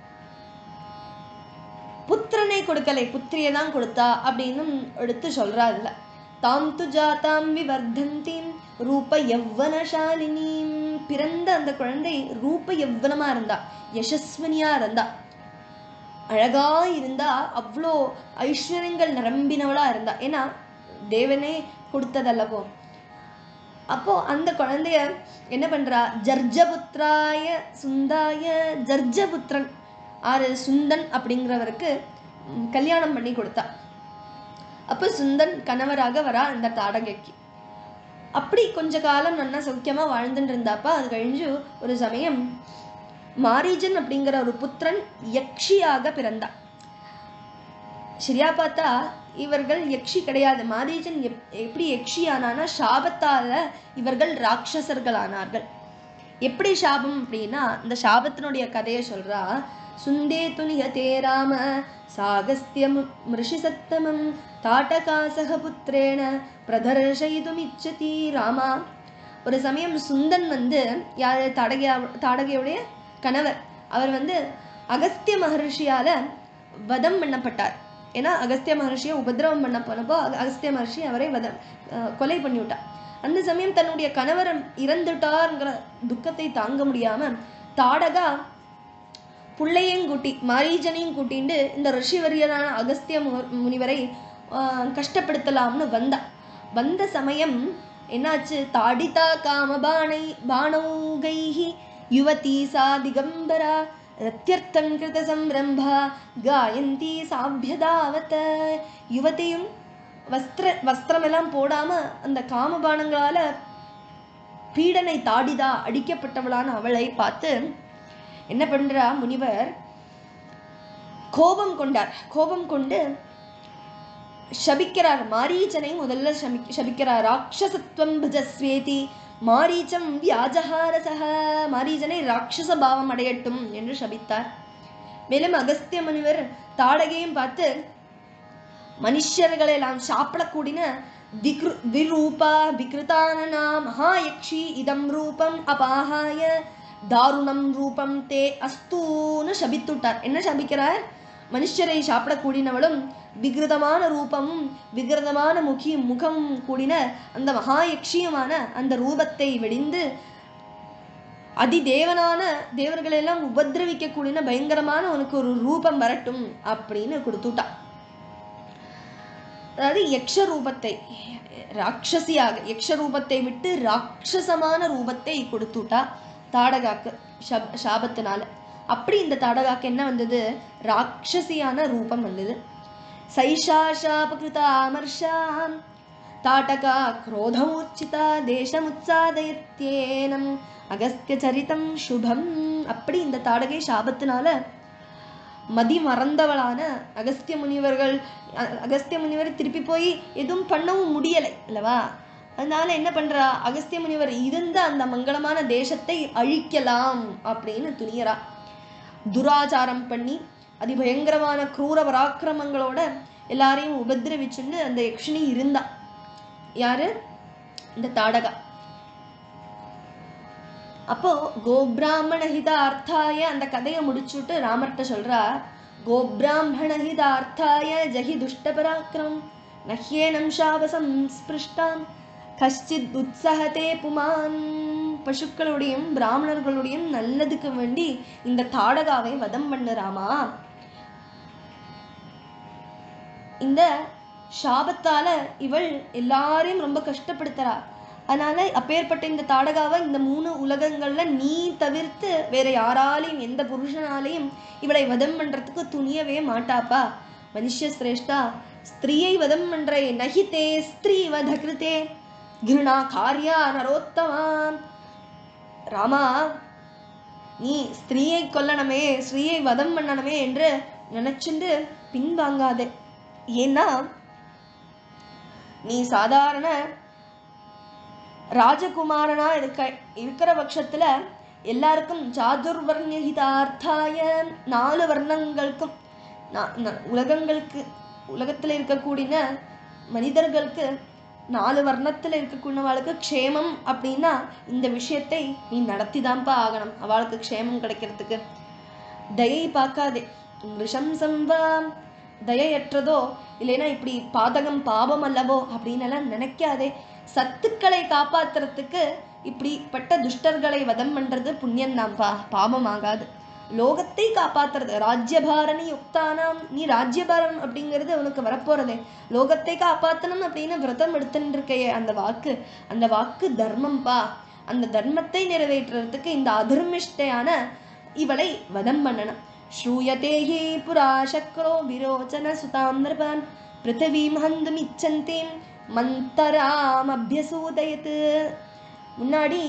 புத்திரனை கொடுக்கலை புத்திரியை தான் கொடுத்தா அப்படின்னு எடுத்து சொல்றா இல்ல தாம் து ஜாதாம் விவர்தந்தீம் ரூப யவ்வனசாலினீம் பிறந்த அந்த குழந்தை ரூப யவ்வனமா இருந்தா யசஸ்வனியா இருந்தா அழகா இருந்தா அவ்வளோ ஐஸ்வர்யங்கள் நிரம்பினவளா இருந்தா ஏன்னா தேவனே கொடுத்ததல்லவோ அப்போ அந்த குழந்தைய என்ன பண்றா ஜர்ஜபுத்ராய சுந்தாய ஜர்ஜபுத்ரன் ஆறு சுந்தன் அப்படிங்கிறவருக்கு ம், கல்யாணம் பண்ணி கொடுத்தா அப்போ சுந்தன் கணவராக வரா அந்த தாடகைக்கு அப்படி கொஞ்ச காலம் நல்லா சௌக்கியமா வாழ்ந்துட்டு இருந்தாப்பா அது கழிஞ்சு ஒரு சமயம் மாரீஜன் அப்படிங்கிற ஒரு புத்திரன் யக்ஷியாக பிறந்தா சரியா பார்த்தா இவர்கள் யக்ஷி கிடையாது மாரீஜன் எப் எப்படி யக்ஷி ஆனானா சாபத்தால இவர்கள் ராட்சசர்கள் ஆனார்கள் எப்படி சாபம் அப்படின்னா இந்த சாபத்தினுடைய கதையை சொல்றா சுந்தே துனிகதே ராம சாகஸ்தியம் மிருஷி சத்தமம் தாட்டகாசக புத்திரேன பிரதர்ஷயிதுமிச்சதி ராமா ஒரு சமயம் சுந்தன் வந்து யார் தாடகையா தாடகையுடைய கணவர் அவர் வந்து அகஸ்திய மகர்ஷியால வதம் பண்ணப்பட்டார் ஏன்னா அகஸ்திய மகர்ஷியை உபதிரவம் பண்ண போனப்போ அக- அகஸ்திய மகர்ஷி அவரை வதம் அஹ், கொலை பண்ணி விட்டார் அந்த சமயம் தன்னுடைய கணவர் இறந்துட்டார்ங்கிற துக்கத்தை தாங்க முடியாம தாடகா புள்ளையும் கூட்டி மாரீஜனையும் கூட்டிண்டு இந்த ரிஷிவரியரான அகஸ்திய மு- முனிவரை ஆஹ், கஷ்டப்படுத்தலாம்னு வந்தா வந்த சமயம் என்னாச்சு தாடிதா காமபாணை பாணௌகைஹி யுவதி சா திகம்பரா ரத்தியர்த்தம் கிருத சம்ரம்பா காயந்தி சாபியதாவத யுவதியும் வஸ்திர வஸ்திரமெல்லாம் போடாம அந்த காமபானங்களால பீடனை தாடிதா அடிக்கப்பட்டவளான அவளை பார்த்து என்ன பண்றா முனிவர் கோபம் கொண்டார் கோபம் கொண்டு சபிக்கிறார் மாரீச்சனை முதல்ல சமி சபிக்கிறார் ராட்சசத்துவம் பஜஸ்வேதி மாரீச்சம் வியாஜஹாரசக மாரீச்சனை ராட்சச பாவம் அடையட்டும் என்று சபித்தார் மேலும் அகஸ்திய முனிவர் தாடகையும் பார்த்து மனுஷர்களை எல்லாம் சாப்பிடக்கூடின விக்ரு விரூபா விக்ருதானனா மகாயக்ஷி இதம் ரூபம் அபாகாய தாருணம் ரூபம் தே அஸ்தூன்னு சபித்துட்டார் என்ன சபிக்கிறார் மனுஷரை சாப்பிடக்கூடியவளும் விகிருதமான ரூபமும் விகிருதமான முகி முகம் கூடின அந்த மகாயக்ஷியமான அந்த ரூபத்தை வெடிந்து அதிதேவனான தேவர்களை எல்லாம் உபதிரவிக்க கூடின பயங்கரமான உனக்கு ஒரு ரூபம் வரட்டும் அப்படின்னு கொடுத்துட்டா அதாவது யக்ஷ ரூபத்தை ராட்சசியாக யக்ஷ ரூபத்தை விட்டு ராட்சசமான ரூபத்தை கொடுத்துட்டா தாடகாக்கு ஷப் சாபத்தினால அப்படி இந்த தாடகாக்கு என்ன வந்தது ராட்சசியான ரூபம் வந்தது சைஷா சாபகிருதா அமர்ஷாம் தாட்டகா குரோதமூர்ச்சிதா தேசமுத்சாதயத்யேனம் அகஸ்திய சரிதம் சுபம் அப்படி இந்த தாடகை சாபத்தினால மதி மறந்தவளான அகஸ்திய முனிவர்கள் அ- அகஸ்திய முனிவர் திருப்பி போய் எதுவும் பண்ணவும் முடியலை அல்லவா அதனால என்ன பண்றா அகஸ்திய முனிவர் இருந்த அந்த மங்களமான தேசத்தை அழிக்கலாம் அப்படின்னு துணியறா துராச்சாரம் பண்ணி அதிபயங்கரமான கிரூர பராக்கிரமங்களோட எல்லாரையும் உபதிரவிச்சுன்னு அந்த யக்ஷினி இருந்தா யாரு இந்த தாடகா அப்போ கோபிராமண ஹிதார்த்தாய அந்த கதையை முடிச்சுட்டு ராமர்கிட்ட சொல்றா கோபிராமண ஹிதார்த்தாய ஜஹி துஷ்ட பராக்கிரம் நஹ்யேனம் சாபசம் ஸ்பிருஷ்டாம் கஷ்டித் உத்சகதே புமான் பசுக்களுடையும் பிராமணர்களுடையும் நல்லதுக்கு வேண்டி இந்த தாடகாவை வதம் பண்ணு ராமா இந்த சாபத்தால இவள் எல்லாரையும் ரொம்ப கஷ்டப்படுத்துறா அதனால அப்பேற்பட்ட இந்த தாடகாவை இந்த மூணு உலகங்கள்ல நீ தவிர்த்து வேற யாராலையும் எந்த புருஷனாலையும் இவளை வதம் பண்றதுக்கு துணியவே மாட்டாப்பா மனுஷ்ய சிரேஷ்டா ஸ்திரீயை வதம் பண்ற நகிதே ஸ்திரீ வத கிருதே கிருணா காரியா நரோத்தமாம் ராமா நீ ஸ்திரீயை கொல்லணுமே ஸ்திரீயை வதம் பண்ணணுமே என்று நினைச்சுண்டு பின்வாங்காதே ஏன்னா நீ சாதாரண ராஜகுமாரனா இருக்க இருக்கிற பட்சத்துல எல்லாருக்கும் சாதுர்வர்ணிதார்த்தாய நாலு வர்ணங்களுக்கும் நா- நா- உலகங்களுக்கு உலகத்துல இருக்கக்கூடிய மனிதர்களுக்கு நாலு வர்ணத்துல இருக்கக்கூடியவாளுக்கு க்ஷேமம் அப்படின்னா இந்த விஷயத்தை நீ நடத்திதான்ப்பா ஆகணும் அவளுக்கு க்ஷேமம் கிடைக்கிறதுக்கு தயை பார்க்காதே நிருஷம்சம் வா தயையற்றதோ இல்லைன்னா இப்படி பாதகம் பாவம் அல்லவோ அப்படின்னு எல்லாம் நினைக்காதே சத்துக்களை காப்பாத்துறதுக்கு இப்படிப்பட்ட துஷ்டர்களை வதம் பண்றது புண்ணியம் தான்ப்பா பாவம் ஆகாது லோகத்தை காப்பாத்துறது ராஜ்யபாரணி யுக்தானாம் நீ ராஜ்யபாரம் அப்படிங்கிறது உனக்கு வரப்போறதே லோகத்தை காப்பாத்தணும் அப்படின்னு விரதம் எடுத்துட்டு இருக்கையே அந்த வாக்கு அந்த வாக்கு தர்மம்பா அந்த தர்மத்தை நிறைவேற்றுறதுக்கு இந்த அதர்மிஷ்டையான இவளை வதம் பண்ணணும் ஸ்ரூயதே ஹி புரா சக்ரோ விரோச்சன சுதாம் நிருபான் பிருத்திவீம் ஹந்தும் இச்சந்தீம் மந்தராம் அபியசூதயத்து முன்னாடி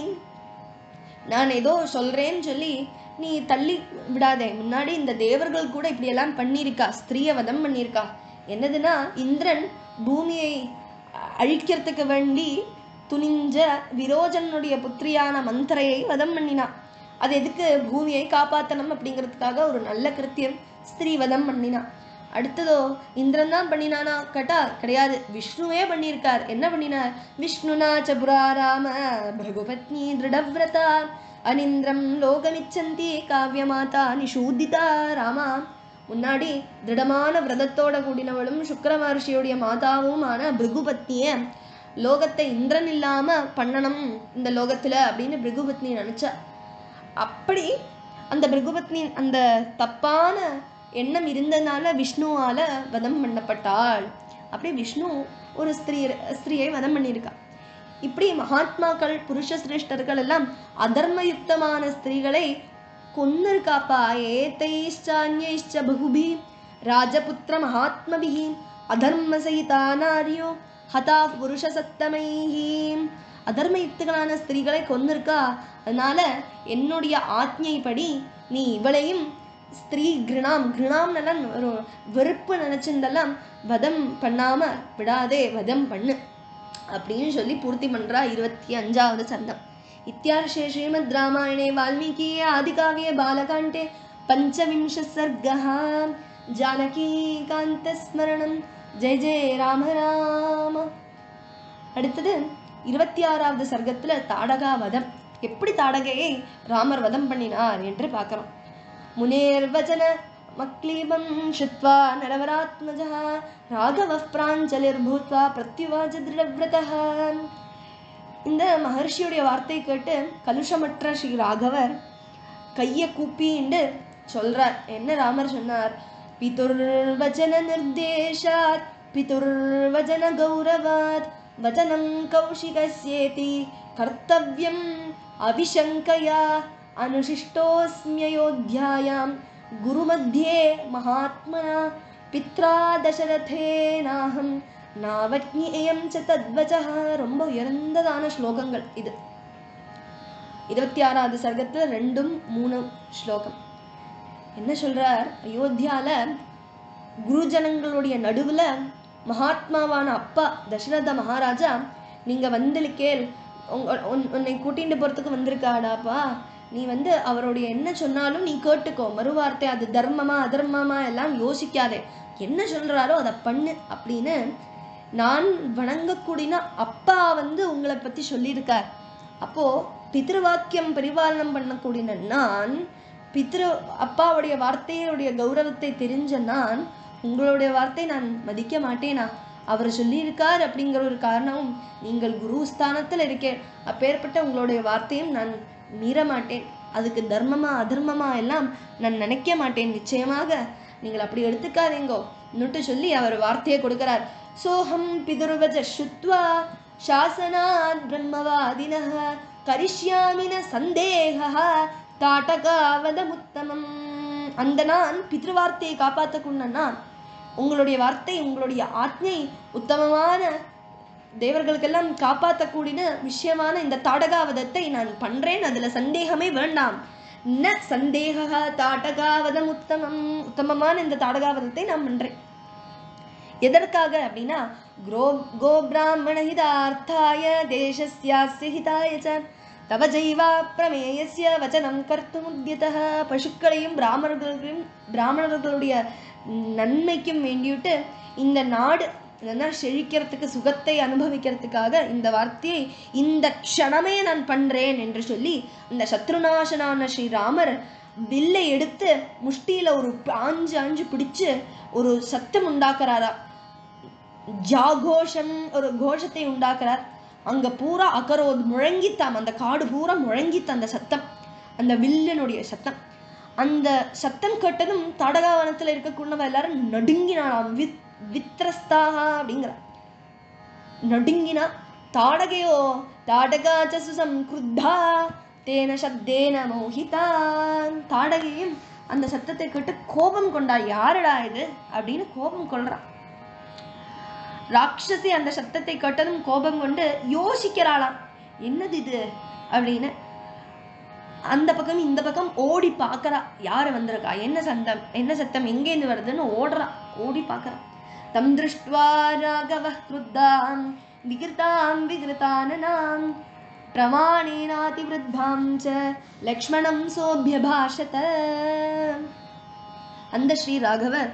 நான் ஏதோ சொல்றேன்னு சொல்லி நீ தள்ளி விடாதே முன்னாடி இந்த தேவர்கள் கூட இப்படி எல்லாம் பண்ணியிருக்கா ஸ்திரீய வதம் பண்ணியிருக்கா என்னதுன்னா இந்திரன் பூமியை அ- அழிக்கிறதுக்கு வேண்டி துணிஞ்ச விரோஜனுடைய புத்திரியான மந்தரையை வதம் பண்ணினா அது எதுக்கு பூமியை காப்பாத்தணும் அப்படிங்கிறதுக்காக ஒரு நல்ல கிருத்தியம் ஸ்திரீ வதம் பண்ணினா அடுத்ததோ இந்திரன் தான் பண்ணினானா கேட்டா கிடையாது விஷ்ணுவே பண்ணியிருக்கார் என்ன பண்ணினார் விஷ்ணுனா சபுரா ராம பிரகுபத்னி திருடவிரதா அனிந்திரம் லோகமிச்சந்தி காவியமாதா நிஷூதிதா ராமா முன்னாடி திருடமான விரதத்தோட கூடினவளும் சுக்கிர மகர்ஷியுடைய மாதாவுமான பிருகுபத்னிய லோகத்தை இந்திரன் இல்லாம பண்ணணும் இந்த லோகத்துல அப்படின்னு பிருகுபத்னி நினைச்சா அப்படி அந்த பிருகுபத்னி அந்த தப்பான எண்ணம் இருந்ததுனால விஷ்ணுவால வதம் பண்ணப்பட்டாள் அப்படி விஷ்ணு ஒரு ஸ்திரீ ஸ்திரீயை வதம் பண்ணியிருக்கா இப்படி மகாத்மாக்கள் புருஷ சிரேஷ்டர்கள் எல்லாம் அதர்மயுக்தமான ஸ்திரீகளை கொன்னு இருக்காப்பா ஏத்தைஷ்சான்யைஷ்ச பகுபி ராஜபுத்திர மகாத்மபிஹி அதர்ம சகிதா நாரியோ ஹதா புருஷ சத்தமைஹி அதர்மயுக்தங்களான ஸ்திரீகளை கொன்னிருக்கா அதனால என்னுடைய ஆக்ஞைப்படி நீ இவளையும் ஸ்திரீ கிருணாம் கிருணாம்னெல்லாம் ஒரு வெறுப்பு நினைச்சிருந்தெல்லாம் வதம் பண்ணாம விடாதே வதம் பண்ணு அப்படின்னு சொல்லி பூர்த்தி பண்றா இருபத்தி அஞ்சாவது சந்தம் இத்தியார்ஷே ஸ்ரீமத் ராமாயணே வால்மீகியே ஆதிகாவியே பாலகாண்டே பஞ்சவிம்ச சர்கः ஜானகீகாந்தஸ்மரணம் ஜெய ஜெய ராம ராம அடுத்தது இருபத்தி ஆறாவது சர்க்கத்துல தாடகா வதம் எப்படி தாடகையை ராமர் வதம் பண்ணினார் என்று பார்க்கிறோம் முனேர்வச்சன மக்லீபம் ஷித்வா நரவராத்மஜः ராகவः பிராஞ்சலிர்பூத்வா பிரத்யுவாஜ திருடவிரதः இந்த மகர்ஷியுடைய வார்த்தை கேட்டு கலுஷமற்ற ஸ்ரீ ராகவர் கையை கூப்பிண்டு சொல்றார் என்ன ராமர் சொன்னார் பிதுர்வச்சன நிர்தேஷாத் பிதுர்வச்சன கௌரவாத் வச்சனம் கௌஷிகஸ்யேதி கர்த்தவ்யம் அவிசங்கயா अनुशिष्टोऽस्म्ययोध्यायां गुरुमध्ये महात्मना பித்ரா தசரதேனாகம் நாவக்ஞேயம் ச தத்வச்சः ரொம்ப உயர்ந்ததான ஸ்லோகங்கள் இது இருபத்தி ஆறாவது சர்க்கத்துல ரெண்டும் மூணு ஸ்லோகம் என்ன சொல்றார் அயோத்தியால குருஜனங்களுடைய நடுவுல மகாத்மாவான அப்பா தசரத மகாராஜா நீங்க வந்திருக்கேல் உங்க- உன்- உன்னை கூட்டிட்டு போறதுக்கு வந்திருக்காடாப்பா நீ வந்து அவருடைய என்ன சொன்னாலும் நீ கேட்டுக்கோ மறுவார்த்தை அது தர்மமா அதர்மமா எல்லாம் யோசிக்காதே என்ன சொல்றாரோ அதை பண்ணு அப்படின்னு நான் வணங்கக்கூடிய அப்பா வந்து உங்களை பத்தி சொல்லியிருக்கார் அப்போ பித்ருவாக்கியம் பரிபாலனம் பண்ணக்கூடிய நான் பித்ரு அப்பாவுடைய வார்த்தையுடைய கௌரவத்தை தெரிஞ்ச நான் உங்களுடைய வார்த்தை நான் மதிக்க மாட்டேனா அவர் சொல்லியிருக்கார் அப்படிங்கிற ஒரு காரணமும் நீங்கள் குரு ஸ்தானத்தில் இருக்கேன் அப்பேற்பட்ட உங்களுடைய வார்த்தையும் நான் மீற மாட்டேன் அதுக்கு தர்மமா அதர்மமா எல்லாம் நான் நினைக்க மாட்டேன் நிச்சயமாக நீங்கள் அப்படி எடுத்துக்காதீங்கோ இன்னுட்டு சொல்லி அவர் வார்த்தையை கொடுக்கிறார் சோஹம் பிதுர்வஜ ஸ்ருத்வா சாசனாத் பிரம்மவாதினः கரிஷ்யாமின சந்தேகः தாட்டகாவதமுத்தமம் அந்த நான் பித்ருவார்த்தையை காப்பாற்றக்குள்ள நான் உங்களுடைய வார்த்தை உங்களுடைய ஆத்மை உத்தமமான தேவர்களுக்கெல்லாம் காப்பாற்றக்கூடிய விஷயமான இந்த தாடகாவதத்தை நான் பண்றேன் அதுல சந்தேகமே வேண்டாம் ந சந்தேக தாடகாவதம் உத்தமம் உத்தமமான இந்த தாடகாவதத்தை நான் பண்றேன் எதற்காக அப்படின்னா குரோ கோ பிராமண ஹிதார்த்தாய தேசஸ்யாஸ்ய ஹிதாய ச தவ ஜெய்வா பிரமேயஸ்ய வச்சனம் கர்த்துமுத்யதः பசுக்களையும் பிராமணர்களையும் பிராமணர்களுடைய நன்மைக்கும் வேண்டிவிட்டு இந்த நாடு இதெல்லாம் செழிக்கிறதுக்கு சுகத்தை அனுபவிக்கிறதுக்காக இந்த வார்த்தையை இந்த க்ஷணமே நான் பண்றேன் என்று சொல்லி அந்த சத்ருநாசனான ஸ்ரீராமர் வில்லை எடுத்து முஷ்டியில ஒரு ஆஞ்சு ஆஞ்சு பிடிச்சு ஒரு சத்தம் உண்டாக்குறாரா ஜாகோஷம் ஒரு கோஷத்தை உண்டாக்குறார் அங்க பூரா அகரோத் முழங்கித்தாம் அந்த காடு பூரா முழங்கித்த அந்த சத்தம் அந்த வில்லனுடைய சத்தம் அந்த சத்தம் கேட்டதும் தடகாவனத்துல இருக்கக்கூடியவ எல்லாரும் நடுங்கினாலாம் வித் வித்ரஸ்தாக அப்படிங்கிறார் நடுங்கினா தாடகையோ தாடகாச்ச சுசம்கிருத்தா தேன சப்தேன மோகிதான் தாடகையும் அந்த சத்தத்தை கேட்டு கோபம் கொண்டா யாருடா இது அப்படின்னு கோபம் கொள்றான் ராட்சசி அந்த சத்தத்தை கேட்டதும் கோபம் கொண்டு யோசிக்கிறாளாம் என்னது இது அப்படின்னு அந்த பக்கம் இந்த பக்கம் ஓடி பார்க்கறா யாரு வந்திருக்கா என்ன சத்தம் என்ன சத்தம் எங்கேருந்து வருதுன்னு ஓடுறா ஓடி பார்க்கறா தம் திருஷ்டுவா ராகவ கிருத்தாம் விகிருதாம் விகிருதானனாம் பிரமாணேனாதிவிருத்தாம் ச லக்ஷ்மணம் சோபியபாஷத அந்த ஸ்ரீ ராகவர்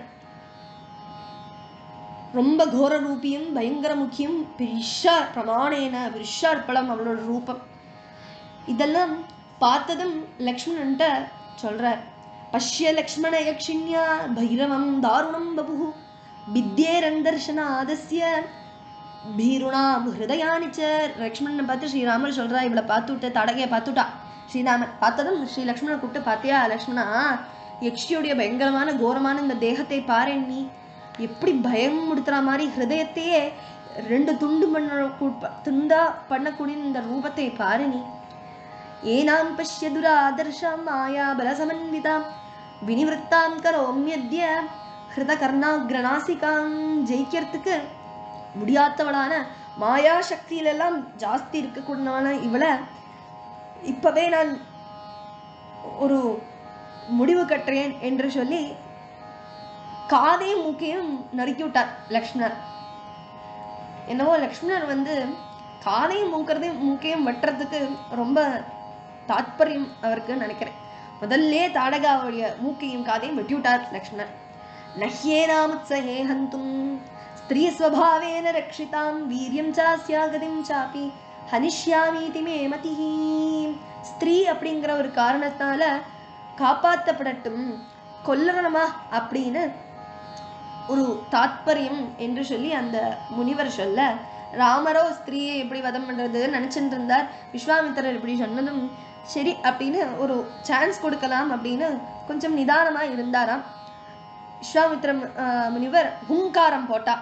ரொம்ப கோர ரூபியும் பயங்கர முக்கியம் பிரிஷா பிரமாணேன பிரிஷார்ப்பளம் அவளோட ரூபம் இதெல்லாம் பார்த்ததும் லக்ஷ்மணன்ட்ட சொல்றார் பஷ்ய லக்ஷ்மண யக்ஷிண்யா பைரவம் தாருணம் பபு வித்யேரந்தர்ஷனாதஸ்ய பீருணாம் ஹிருதயானிச்ச லக்ஷ்மணனை பார்த்து ஸ்ரீராமர் சொல்றா இவளை பார்த்து விட்டு தடகையை பார்த்துட்டா ஸ்ரீராமர் பார்த்ததும் ஸ்ரீ லக்ஷ்மணனை கூப்பிட்டு பார்த்தியா லக்ஷ்மணா யக்ஷியுடைய பயங்கரமான கோரமான இந்த தேகத்தை பாரு நீ எப்படி பயமுடுத்துற மாதிரி ஹிருதயத்தையே ரெண்டு துண்டு பண்ண கூ- துண்டா பண்ணக்கூடிய இந்த ரூபத்தை பாரு நீ ஏனாம் பஷ்ய துராதர்ஷாம் மாயா பலசமன்விதாம் வினிவிருத்தாம் கரோம்யத்ய ஹிருத கர்ணாகிரநாசிகாம் ஜெயிக்கிறதுக்கு முடியாதவளான மாயா சக்தியிலெல்லாம் ஜாஸ்தி இருக்கக்கூடியவளான இவளை இப்பவே நான் ஒரு முடிவு கட்டுறேன் என்று சொல்லி காதையும் மூக்கையும் நறுக்கி விட்டார் லக்ஷ்மணர் என்னவோ லக்ஷ்மணர் வந்து காதையும் மூக்கிறதையும் மூக்கையும் வெட்டுறதுக்கு ரொம்ப தாத்பரியம் அவருக்கு நினைக்கிறேன் முதல்லே தாடகாவுடைய மூக்கையும் காதையும் வெட்டி விட்டார் லக்ஷ்மணர் நஹ்யேனாமுத்சஹே ஹந்தும் ஸ்திரீ ஸ்வபாவேன ரக்ஷிதாம் வீரியம் சாஸ்யாகதிம் சாப்பி ஹனிஷ்யாமீதி மே மதிஹி ஸ்திரீ அப்படிங்கிற ஒரு காரணத்தால காப்பாற்றப்படட்டும் கொல்லணுமா அப்படின்னு ஒரு தாத்பரியம் என்று சொல்லி அந்த முனிவர் சொல்ல ராமரோ ஸ்திரீயை எப்படி வதம் பண்றது நினைச்சிட்டு இருந்தார் விஸ்வாமித்திரர் இப்படி சொன்னதும் சரி அப்படின்னு ஒரு சான்ஸ் கொடுக்கலாம் அப்படின்னு கொஞ்சம் நிதானமா இருந்தாராம் விஸ்வாமித்திர மு- ஆஹ் முனிவர் ஹுங்காரம் போட்டா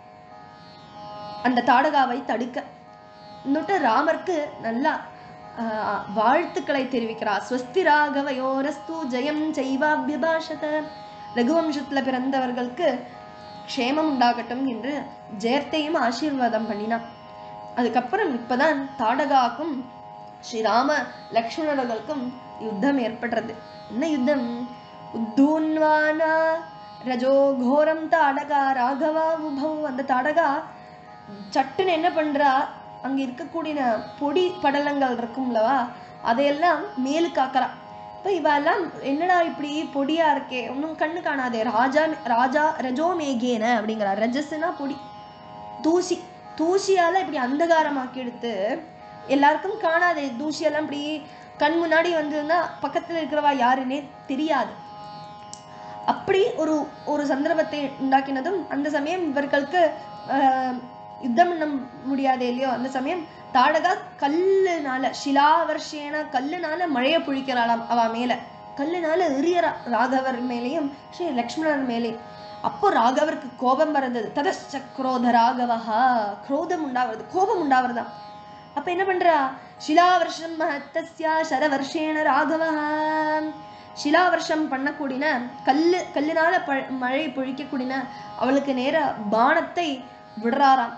அந்த தாடகாவை தடுக்க இன்னொட்டு ராமருக்கு நல்லா ஆஹ், வாழ்த்துக்களை தெரிவிக்கிறார் ஸ்வஸ்தி ராகவயோரஸ்து ஜெயம் செய்வாபியபாஷத ரகுவம்சத்துல பிறந்தவர்களுக்கு க்ஷேமம் உண்டாகட்டும் என்று ஜெயத்தையும் ஆசீர்வாதம் பண்ணினான் அதுக்கப்புறம் இப்பதான் தாடகாக்கும் ஸ்ரீராம லக்ஷ்மணர்களுக்கும் யுத்தம் ஏற்படுறது என்ன யுத்தம் உத்தூன்வானா ரஜோ கோரம் தாடகா ராகவா உபௌ அந்த தாடகா சட்டுன்னு என்ன பண்றா அங்க இருக்கக்கூடிய பொடி படலங்கள் இருக்கும்லவா அதையெல்லாம் மேலு காக்கறா இப்ப இவெல்லாம் என்னடா இப்படி பொடியா இருக்கே ஒன்றும் கண்ணு காணாதே ராஜா ராஜா ரஜோ மேகேன அப்படிங்கிறா ரஜஸ்னா பொடி தூசி தூசியால இப்படி அந்தகாரமாக்கி எடுத்து எல்லாருக்கும் காணாதே தூசியெல்லாம் இப்படி கண் முன்னாடி வந்ததுன்னா பக்கத்துல இருக்கிறவா யாருன்னே தெரியாது அப்படி ஒரு ஒரு சந்தர்ப்பத்தை உண்டாக்கினதும் அந்த சமயம் இவர்களுக்கு ஆஹ், யுத்தம் பண்ண முடியாது இல்லையோ அந்த சமயம் தாடகா கல்லுனால சிலாவர்ஷேன கல்லுனால மழைய பொழிக்கிறாளாம் அவ மேல கல்லுனால எரியறா ராகவர் மேலேயும் ஸ்ரீ லக்ஷ்மணர் மேலேயும் அப்போ ராகவருக்கு கோபம் வருது ததச்ச குரோத ராகவஹா குரோதம் உண்டாவது கோபம் உண்டாவதுதான் அப்ப என்ன பண்றா சிலாவர்ஷம் மஹத்தஸ்யா சரவர்ஷேன ராகவஹா சிலாவர்ஷம் பண்ணக்கூடின கல்லு கல்லுனால ப மழை பொழிக்கக்கூடின அவளுக்கு நேர பானத்தை விடுறாராம்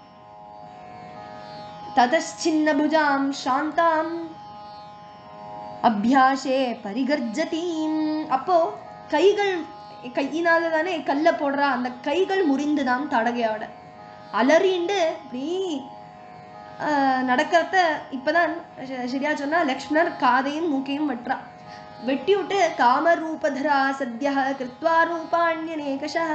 ததச்சின்ன புஜாம் சாந்தாம் அபியாஷே பரிகர்ஜதீம் அப்போ கைகள் கையினால தானே கல்ல போடுறா அந்த கைகள் முறிந்துதாம் தடகையோட அலறிண்டு இப்படி ஆஹ், நடக்கிறத இப்பதான் ச- சரியா சொன்னா லக்ஷ்மணர் காதையும் மூக்கையும் வெட்டுறா வெட்டி விட்டு காமரூபதரா சத்யா கிருத்வா ரூபாண்யநேகஷா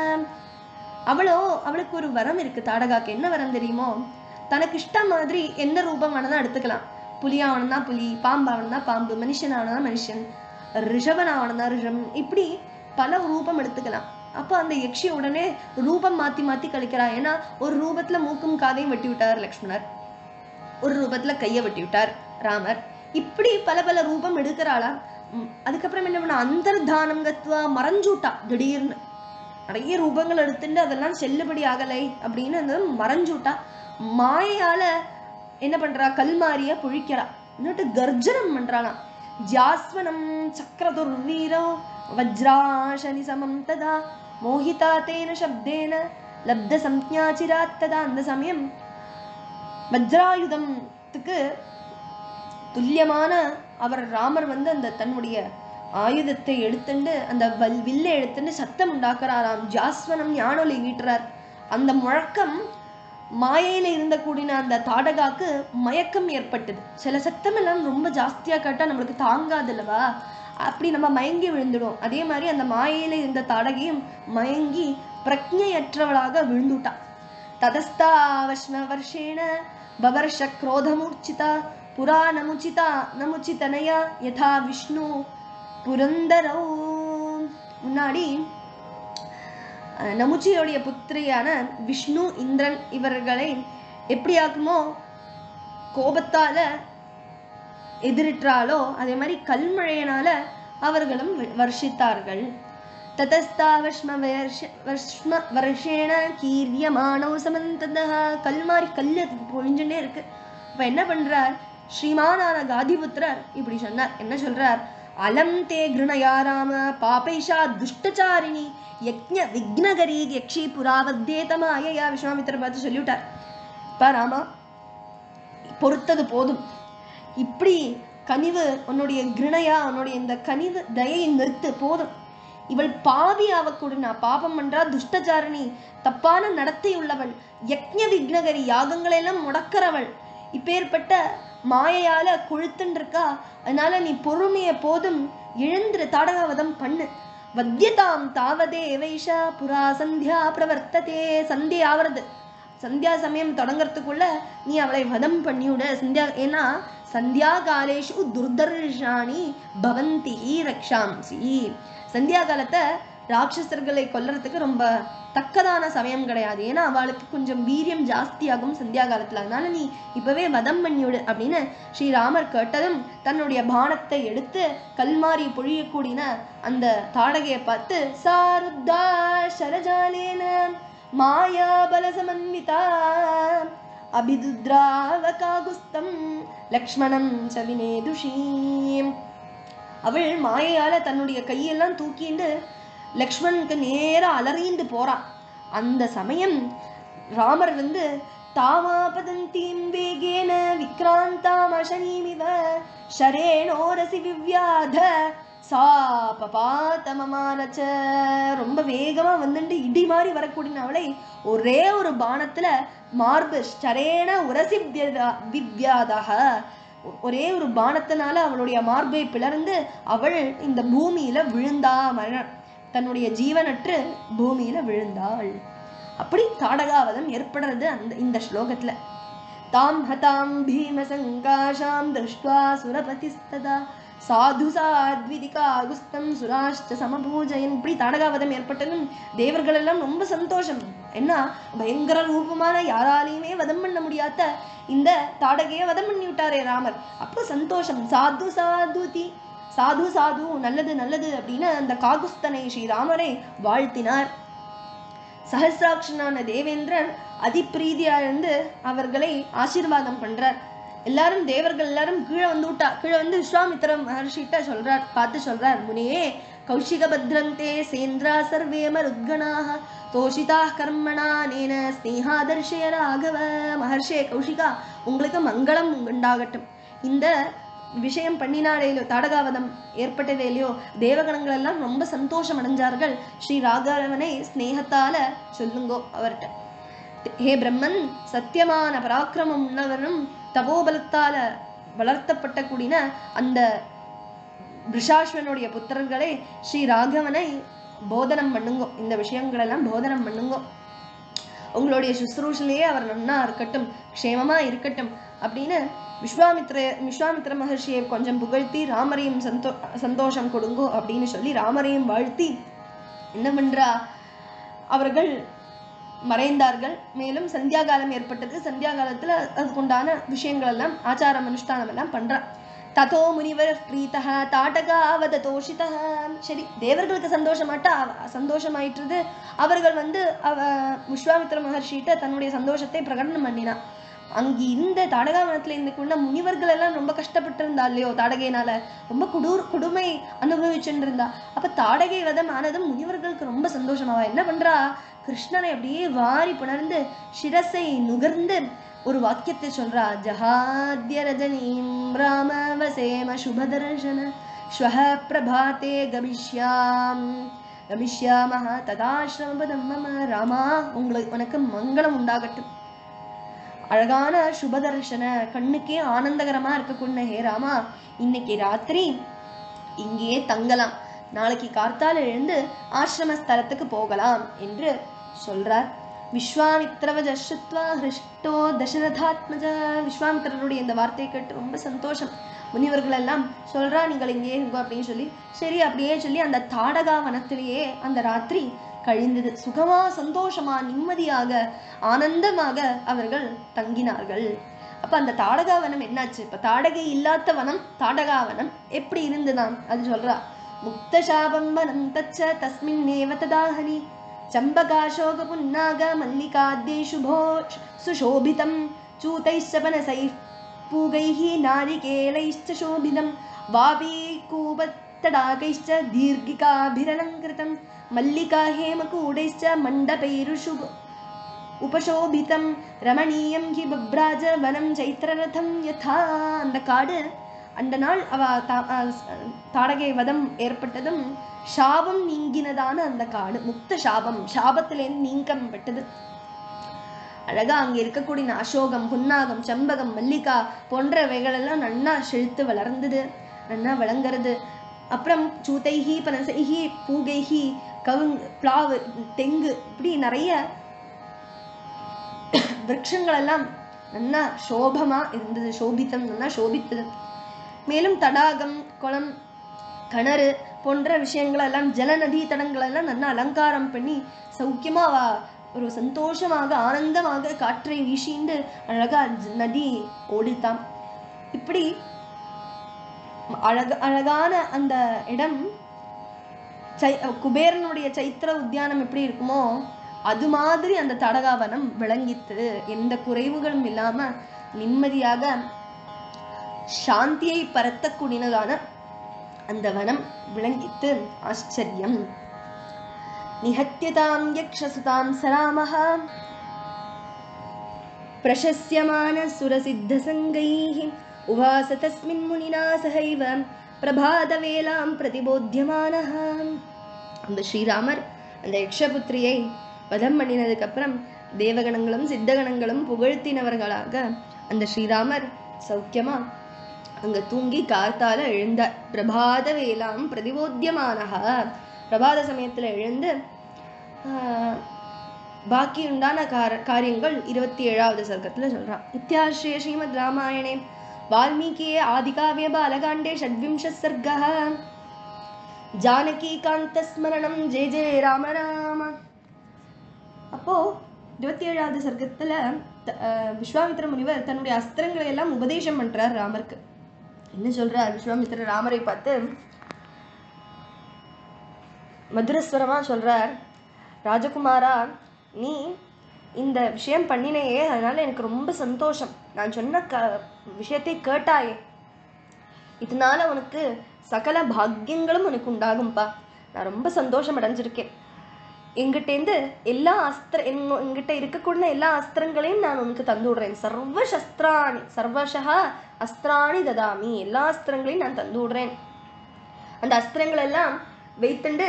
அவளோ அவளுக்கு ஒரு வரம் இருக்கு தாடகாக்கு என்ன வரம் தெரியுமோ தனக்கு இஷ்டம் மாதிரி எந்த ரூபம் வேணா எடுத்துக்கலாம் புலியாவனா புலி பாம்பாவனா பாம்பு மனுஷனாவனா மனுஷன் ரிஷபனாவனா ரிஷம் இப்படி பல ரூபம் எடுத்துக்கலாம் அப்போ அந்த யக்ஷி உடனே ரூபம் மாத்தி மாத்தி கழிக்கிறா ஏன்னா ஒரு ரூபத்துல மூக்கும் காதையும் வெட்டி விட்டார் லக்ஷ்மணர் ஒரு ரூபத்துல கையை வெட்டி விட்டார் ராமர் இப்படி பல பல ரூபம் எடுக்கிறாளா ம், அதுக்கப்புறம் என்ன பண்ண அந்தர்தானம் கத்துவா மறைஞ்சூட்டா திடீர்னு நிறைய ரூபங்கள் எடுத்துட்டு அதெல்லாம் செல்லுபடி ஆகலை அப்படின்னு அந்த மறைஞ்சுட்டா மாயையால என்ன பண்றா கல்மாரிய புழிக்கிறா இன்னொட்டு கர்ஜனம் பண்றாளாம் ஜாஸ்வனம் சக்கரதுர்வீரோ வஜ்ராசனி சமம் ததா மோகிதா தேன சப்தேன லப்த சம்ஞாச்சிராத் ததா அந்த சமயம் வஜ்ராயுதத்துக்கு துல்லியமான அவர் ராமர் வந்து அந்த தன்னுடைய ஆயுதத்தை எடுத்துண்டு அந்த வல் வில்லை எடுத்துண்டு சத்தம் உண்டாக்குறாராம் ஜாஸ்வனம் ஞானொலி வீட்டுறார் அந்த முழக்கம் மாயையில இருந்த கூடின அந்த தாடகாக்கு மயக்கம் ஏற்பட்டது சில சத்தம் எல்லாம் ரொம்ப ஜாஸ்தியா கேட்டா நம்மளுக்கு தாங்காது அல்லவா அப்படி நம்ம மயங்கி விழுந்துடும் அதே மாதிரி அந்த மாயையில இருந்த தாடகையும் மயங்கி பிரக்ஞையற்றவளாக விழுந்துட்டா ततस्तावश्म वर्षेण बवर्ष क्रोधमूर्छिता पुरा नमुचिता नमुचितनया யதா விஷ்ணு புரந்தரோ முன்னாடி அஹ், நமுச்சியோடைய புத்திரியான விஷ்ணு இந்திரன் இவர்களை எப்படி ஆக்குமோ கோபத்தால எதிரிட்டாலோ அதே மாதிரி கல்மழையினால அவர்களும் வி- வர்ஷித்தார்கள் ததஸ்தாவஷ்ம வருஷ வர்ஷ்ம வருஷேன கீரியமானோ சமந்ததா கல் மாதிரி கல்லு பொழிஞ்சுட்டே இருக்கு அப்ப என்ன பண்றார் ஸ்ரீமானான காதிபுத்திரர் இப்படி சொன்னார் என்ன சொல்றார் அலம் தே கிருணயா ராம பாபைஷா துஷ்டச்சாரிணி யக்ஞ விக்னகரி யக்ஷி புராவத்தேதமாயா விஸ்வாமித்திரர் பார்த்து சொல்லிவிட்டார் பா ராமா பொறுத்தது போதும் இப்படி கனிவு உன்னுடைய கிருணையா உன்னுடைய இந்த கனிவு தயை நிறுத்து போதும் இவள் பாவி ஆவக்கூட நான் பாபம் பண்றா துஷ்டச்சாரணி தப்பான நடத்தை உள்ளவள் யக்ஞ விக்னகரி யாகங்களை எல்லாம் முடக்கிறவள் இப்பேற்பட்ட மாயையால கொழுத்துன்னு இருக்கா அதனால நீ பொறுமைய போதும் எழுந்திரு தாடகாவதம் பண்ணு வத்தியதாம் தாவதே வைஷா புரா சந்தியா பிரவர்த்ததே சந்தியா ஆவறது சந்தியா சமயம் தொடங்கறதுக்குள்ள நீ அவளை வதம் பண்ணிவிட சந்தியா ஏன்னா சந்தியா காலேஷு துர்தர்ஷாணி பவந்தி ரக்ஷாம்சி சந்தியா காலத்தை ராட்சசர்களை கொல்றதுக்கு ரொம்ப தக்கதான சமயம் கிடையாது ஏன்னா அவளுக்கு கொஞ்சம் வீரியம் ஜாஸ்தியாகும் சந்தியா காலத்துல அதனால நீ இப்பவே வதம் பண்ணிவிடு அப்படின்னு ஸ்ரீராமர் கேட்டதும் தன்னுடைய பானத்தை எடுத்து கல்மாரி பொழியக்கூடின அந்த தாடகையை பார்த்து சாருத்தா சரஜாலேன மாயா பலசமன்விதா அபிதுத்ராவகாகுஸ்தம் லக்ஷ்மணம் ச வினேதுஷீம் அவள் மாயையால தன்னுடைய கையெல்லாம் தூக்கிண்டு லக்ஷ்மணனுக்கு நேரா அலறிந்து போறான் அந்த சமயம் ராமர் வந்து தாமாபதந்தீம் வேகேன விக்ராந்தாம் அசனீமிவ ஷரேணோரசி விவ்யாத சா பபாத்தமமானச்ச ரொம்ப வேகமா வந்துட்டு இடி மாதிரி வரக்கூடிய அவளை ஒரே ஒரு பானத்துல மார்பு ஷரேண உரசி விவ்யா- விவ்யாதக ஒரே ஒரு பானத்தினால அவளுடைய மார்பை பிளர்ந்து அவள் இந்த பூமியில விழுந்தா மரண தன்னுடைய ஜீவனற்று பூமியில விழுந்தாள் அப்படி தாடகாவதம் ஏற்படுறது அந்த இந்த ஸ்லோகத்துல தாம் ஹதாம் பீமசங்காஷாம் திருஷ்டுவா சுரபதிஸ்ததா சாது சாத்விதிகா அகுஸ்தம் சுராஷ்ட சமபூஜயன் இப்படி தாடகாவதம் ஏற்பட்டதும் தேவர்கள் எல்லாம் ரொம்ப சந்தோஷம் என்ன பயங்கர ரூபமான யாராலையுமே வதம் பண்ண முடியாத இந்த தாடகையை வதம் பண்ணி விட்டாரே ராமர் அப்போ சந்தோஷம் சாது சாதுதி சாது சாது நல்லது நல்லது அப்படின்னு அந்த காகுஸ்தனை ஸ்ரீராமரை வாழ்த்தினார் சஹசிராட்சனான தேவேந்திரன் அதிப்பிரீதியா இருந்து அவர்களை ஆசீர்வாதம் பண்றார் எல்லாரும் தேவர்கள் எல்லாரும் கீழே வந்து விட்டா கீழே வந்து விஸ்வாமித்திர மகர்ஷிட்ட சொல்றார் பார்த்து சொல்றார் முனியே கௌஷிக பத்ரந்தே சேந்திரா சர்வே மருத்கணாக தோஷிதா கர்மணா நேன ஸ்னேகாதர்ஷய ராகவ மகர்ஷே கௌஷிகா உங்களுக்கு மங்களம் உண்டாகட்டும் இந்த விஷயம் பண்ணினாலே இல்லையோ தாடகாவதம் ஏற்பட்டதே இல்லையோ தேவகணங்கள் எல்லாம் ரொம்ப சந்தோஷம் அடைஞ்சார்கள் ஸ்ரீ ராகவனை ஸ்நேகத்தால சொல்லுங்கோ அவர்கிட்ட ஹே பிரம்மன் சத்தியமான பராக்கிரமம் உள்ளவரும் தபோபலத்தால வளர்த்தப்பட்ட கூடின அந்த ரிஷாஸ்வனுடைய புத்திரர்களே ஸ்ரீ ராகவனை போதனம் பண்ணுங்கோ இந்த விஷயங்களெல்லாம் போதனம் பண்ணுங்கோ உங்களுடைய சுசுரூஷிலேயே அவர் நன்னா இருக்கட்டும் க்ஷேமமா இருக்கட்டும் அப்படின்னு விஸ்வாமித்ர விஸ்வாமித்ர மகர்ஷியை கொஞ்சம் புகழ்த்தி ராமரையும் சந்தோ சந்தோஷம் கொடுங்கோ அப்படின்னு சொல்லி ராமரையும் வாழ்த்தி என்ன பண்றா அவர்கள் மறைந்தார்கள் மேலும் சந்தியா காலம் ஏற்பட்டது சந்தியா காலத்துல அதுக்குண்டான விஷயங்கள் எல்லாம் ஆச்சாரம் அனுஷ்டானம் எல்லாம் பண்றா ததோ முனிவர் பிரீத்தக தாட்டகா அவத தோஷிதா சரி தேவர்களுக்கு சந்தோஷமாட்டா அவ- சந்தோஷமாயிட்டுது அவர்கள் வந்து அவ விஸ்வாமித்திர மகர்ஷிட்ட தன்னுடைய சந்தோஷத்தை பிரகடனம் பண்ணினா அங்க இந்த தாடகாவனத்துல இந்த கொண்ட முனிவர்கள் எல்லாம் ரொம்ப கஷ்டப்பட்டு இருந்தா இல்லையோ தாடகையினால ரொம்ப குடூர் கொடுமை அனுபவிச்சுட்டு இருந்தா அப்ப தாடகை வதம் ஆனதும் முனிவர்களுக்கு ரொம்ப சந்தோஷமாவா என்ன பண்றா கிருஷ்ணனை அப்படியே வாரி புணர்ந்து சிரசை நுகர்ந்து ஒரு வாக்கியத்தை சொல்றா ஜஹாத்ய ரஜனீம் ராம வசேம சுபதர்ஷன ஸ்வஹ பிரபாதே கமிஷ்யாம் கமிஷ்யாமஹ ததாசிரமபதம் மம ராமா உங்களுக்கு உனக்கு மங்களம் உண்டாகட்டும் அழகான சுபதர்ஷன கண்ணுக்கே ஆனந்தகரமா இருக்கக்கூடிய ஹே ராமா இன்னைக்கு ராத்திரி இங்கேயே தங்கலாம் நாளைக்கு கார்த்தால எழுந்து ஆசிரம ஸ்தலத்துக்கு போகலாம் என்று சொல்றார் விஸ்வாமித்ரவ ஜஸ்ருத்வா ஹிருஷ்டோ தசரதாத்மஜ விஸ்வாமித்திரருடைய இந்த வார்த்தையை கேட்டு ரொம்ப சந்தோஷம் முனிவர்கள் எல்லாம் சொல்றா நீங்கள் இங்கே இருங்கோ அப்படின்னு சொல்லி சரி அப்படியே சொல்லி அந்த தாடகா வனத்திலேயே அந்த ராத்திரி கழிந்தது சுகமா சந்தோஷமா நிம்மதியாக ஆனந்தமாக அவர்கள் தங்கினார்கள் அப்ப அந்த தாடகா வனம் என்னாச்சு இப்ப தாடகை இல்லாத வனம் தாடகா வனம் எப்படி இருந்துதான் அது சொல்றா முக்த சாபம் வனம் தச்ச தஸ்மின் ஏவ ததாஹனி चम्बकाशोक पुन्नाग मल्लिकाद्यै शुभो सुशोभितं चूतैश्च पनसैः पूगैः नारिकेलैश्च शोभितं वापीकूपत्तडाकैश्च दीर्घिकाभिरलङ्कृतं मल्लिका हेमकूटैश्च मण्डपैरुषु உபசோபிதம் ரமணீயம் ஹி பப்ராஜ வனம் சைத்திரரதம் யதா அந்த காடு அந்த நாள் அவ தா- அஹ் ஸ்- தாடகை வதம் ஏற்பட்டதும் சாபம் நீங்கினதான அந்த காடு முக்த சாபம் சாபத்திலேருந்து நீக்கம் பெற்றது அழகா அங்க இருக்கக்கூடிய அசோகம் புன்னாகம் செம்பகம் மல்லிகா போன்றவைகள் எல்லாம் நன்னா செழித்து வளர்ந்தது நன்னா வளங்குறது அப்புறம் சூத்தைஹி பனசைஹி பூகைஹி கவுங் பிளாவு தெங்கு இப்படி நிறைய விருட்சங்கள் எல்லாம் நல்லா சோபமா இருந்தது சோபித்தம் நல்லா சோபித்தது மேலும் தடாகம் குளம் கிணறு போன்ற விஷயங்கள் எல்லாம் ஜலநதி தடங்கள் எல்லாம் நல்லா அலங்காரம் பண்ணி சௌக்கியமா அவ ஒரு சந்தோஷமாக ஆனந்தமாக காற்றை வீசிண்டு அழகா ஜ- நதி ஓடித்தாம் இப்படி அழக அழகான அந்த இடம் சை குபேரனுடைய சைத்திர உத்தியானம் எப்படி இருக்குமோ அது மாதிரி அந்த தடகாவனம் விளங்கித்து எந்த குறைவுகளும் இல்லாம நிம்மதியாக சாந்தியை பரத்தக்கூடியதான அந்த வனம் விளங்கித்து ஆச்சரியம் நிஹத்தியதாம் யக்ஷசுதாம் சராமஹ प्रशस्यमानसुरसिद्धसङ्गैः उवास तस्मिन् मुनिना सहैव பிரபாதவேலாம் பிரதிபோத்தியமானஹ அந்த ஸ்ரீராமர் அந்த யக்ஷபுத்திரியை வதம் பண்ணினதுக்கு அப்புறம் தேவகணங்களும் சித்தகணங்களும் புகழ்த்தினவர்களாக அந்த ஸ்ரீராமர் சௌக்கியமா அங்க தூங்கி காத்தால எழுந்தார் பிரபாத வேலாம் பிரதிபோத்தியமானஹ பிரபாத சமயத்துல எழுந்து ஆஹ், பாக்கி உண்டான கார காரியங்கள் இருபத்தி ஏழாவது சர்க்கத்துல சொல்றான் இத்தியாஸ்ரீ ஸ்ரீமத் ராமாயணே வால்மீகியே ஆதிகாவிய பாலகாண்டே ஷட்விம்ச சர்க்கः ஜானகி ஸ்மரணம் ஜெய ஜெய ராம ராம அப்போ இருபத்தி ஏழாவது சர்க்கத்துல த- அஹ் விஸ்வாமித்திர முனிவர் தன்னுடைய அஸ்திரங்களை எல்லாம் உபதேசம் பண்றார் ராமருக்கு என்ன சொல்றார் விஸ்வாமித்திர ராமரை பார்த்து மதுரஸ்வரமா சொல்றார் ராஜகுமாரா நீ இந்த விஷயம் பண்ணினையே அதனால எனக்கு ரொம்ப சந்தோஷம் நான் சொன்ன க விஷயத்தை கேட்டாயே இதனால உனக்கு சகல பாக்கியங்களும் உனக்கு உண்டாகும்பா நான் ரொம்ப சந்தோஷம் அடைஞ்சிருக்கேன் எங்கிட்டேருந்து எல்லா அஸ்திர எங்க- எங்கிட்ட இருக்கக்கூடிய எல்லா அஸ்திரங்களையும் நான் உனக்கு தந்து விடுறேன் சர்வ சஸ்திராணி சர்வசா அஸ்திராணி ததாமி எல்லா அஸ்திரங்களையும் நான் தந்து விடுறேன் அந்த அஸ்திரங்கள் எல்லாம் வைத்துண்டு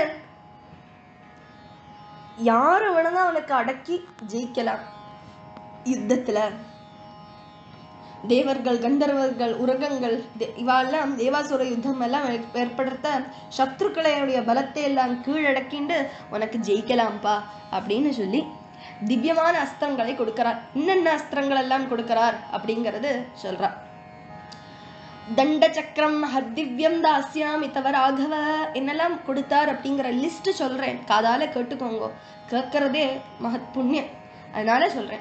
யாரு வேணா அவனுக்கு அடக்கி ஜெயிக்கலாம் யுத்தத்துல தேவர்கள் கந்தர்வர்கள் உரகங்கள் தே- இவாளெல்லாம் தேவாசுர யுத்தம் எல்லாம் ஏற்- ஏற்படுத்த சத்ருக்களுடைய பலத்தை எல்லாம் கீழடக்கிண்டு உனக்கு ஜெயிக்கலாம்ப்பா அப்படின்னு சொல்லி திவ்யமான அஸ்திரங்களை கொடுக்கிறார் என்னென்ன அஸ்திரங்கள் எல்லாம் கொடுக்கிறார் அப்படிங்கறது சொல்றார் தண்ட சக்கரம் ஹத்திவ்யம் தாஸ்யாமி தவ ராகவ என்னெல்லாம் கொடுத்தார் அப்படிங்கிற லிஸ்ட் சொல்றேன் காதால கேட்டுக்கோங்க கேட்கறதே மகத் புண்ணியம் அதனால சொல்றேன்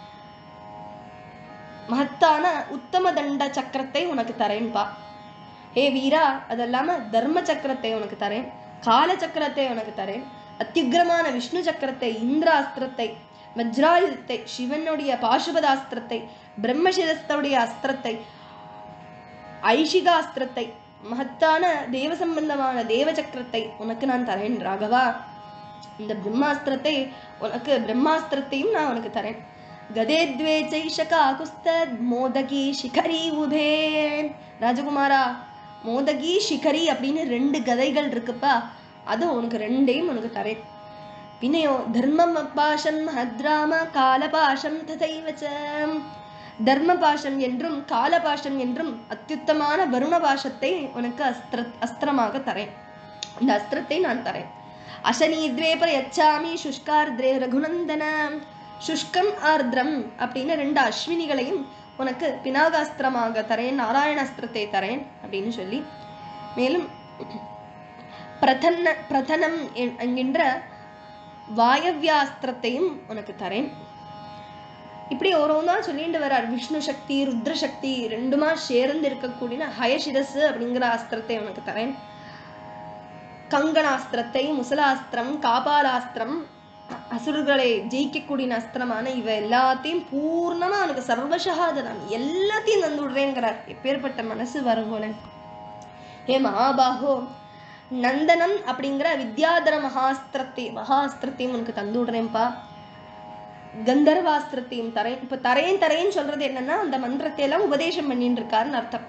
மகத்தான உத்தம தண்ட சக்கரத்தை உனக்கு தரேன்பா ஹே வீரா அது இல்லாம தர்ம சக்கரத்தை உனக்கு தரேன் கால சக்கரத்தை உனக்கு தரேன் அத்தியுக்ரமான விஷ்ணு சக்கரத்தை இந்திராஸ்திரத்தை வஜ்ராயுதத்தை சிவனுடைய பாசுபதாஸ்திரத்தை பிரம்மசிரஸ்தவுடைய அஸ்திரத்தை ஐஷிகாஸ்திரத்தை மகத்தான தேவ சம்பந்தமான தேவ சக்கரத்தை உனக்கு நான் தரேன் ராகவா இந்த பிரம்மாஸ்திரத்தை உனக்கு பிரம்மாஸ்திரத்தையும் நான் உனக்கு தரேன் கதேத்வே சைஷகா குஸ்தத் மோதகி சிகரி உபே ராஜகுமாரா மோதகி சிகரி அப்படின்னு ரெண்டு கதைகள் இருக்குப்பா அது உனக்கு ரெண்டையும் உனக்கு தரேன் வினயோ தர்மம் அப்பாசம் மஹத்ராம காலபாசம் ததைவச்ச தர்ம பாஷம் என்றும் காலபாஷம் என்றும் அத்யுத்தமான வருண பாஷத்தை உனக்கு அஸ்திர அஸ்திரமாக தரேன் இந்த அஸ்திரத்தை நான் தரேன் அசனீத்ரே பிரயச்சாமி சுஷ்கார்த்ரே ரகுநந்தன சுஷ்கம் ஆர்திரம் அப்படின்னு ரெண்டு அஸ்வினிகளையும் உனக்கு பினாகாஸ்திரமாக தரேன் நாராயணாஸ்திரத்தை தரேன் அப்படின்னு சொல்லி மேலும் பிரதன்ன பிரதனம் என்- என்கின்ற வாயவ்யாஸ்திரத்தையும் உனக்கு தரேன் இப்படி ஒரு ஒன்றா சொல்லிட்டு வர்றார் விஷ்ணு சக்தி ருத்ர சக்தி ரெண்டுமா சேர்ந்து இருக்கக்கூடிய ஹயசிரஸ் அப்படிங்கிற அஸ்திரத்தை உனக்கு தரேன் கங்கணாஸ்திரத்தை முசலாஸ்திரம் காபாலாஸ்திரம் அசுரர்களை ஜெயிக்கக்கூடிய அஸ்திரமான இவ எல்லாத்தையும் பூர்ணமா அவனுக்கு சர்வசகாதனம் எல்லாத்தையும் தந்து விடுறேங்கிறார் எப்பேற்பட்ட மனசு வருங்கோலன் ஹே மகாபாகோ நந்தனம் அப்படிங்கிற வித்யாதர மகாஸ்திரத்தை மகாஸ்திரத்தையும் உனக்கு தந்து விடுறேன்ப்பா கந்தர்வாஸ்திரத்தையும் தரேன் இப்ப தரேன் தரேன்னு சொல்றது என்னன்னா அந்த மந்திரத்தை எல்லாம் உபதேசம் பண்ணிட்டு இருக்காருன்னு அர்த்தம்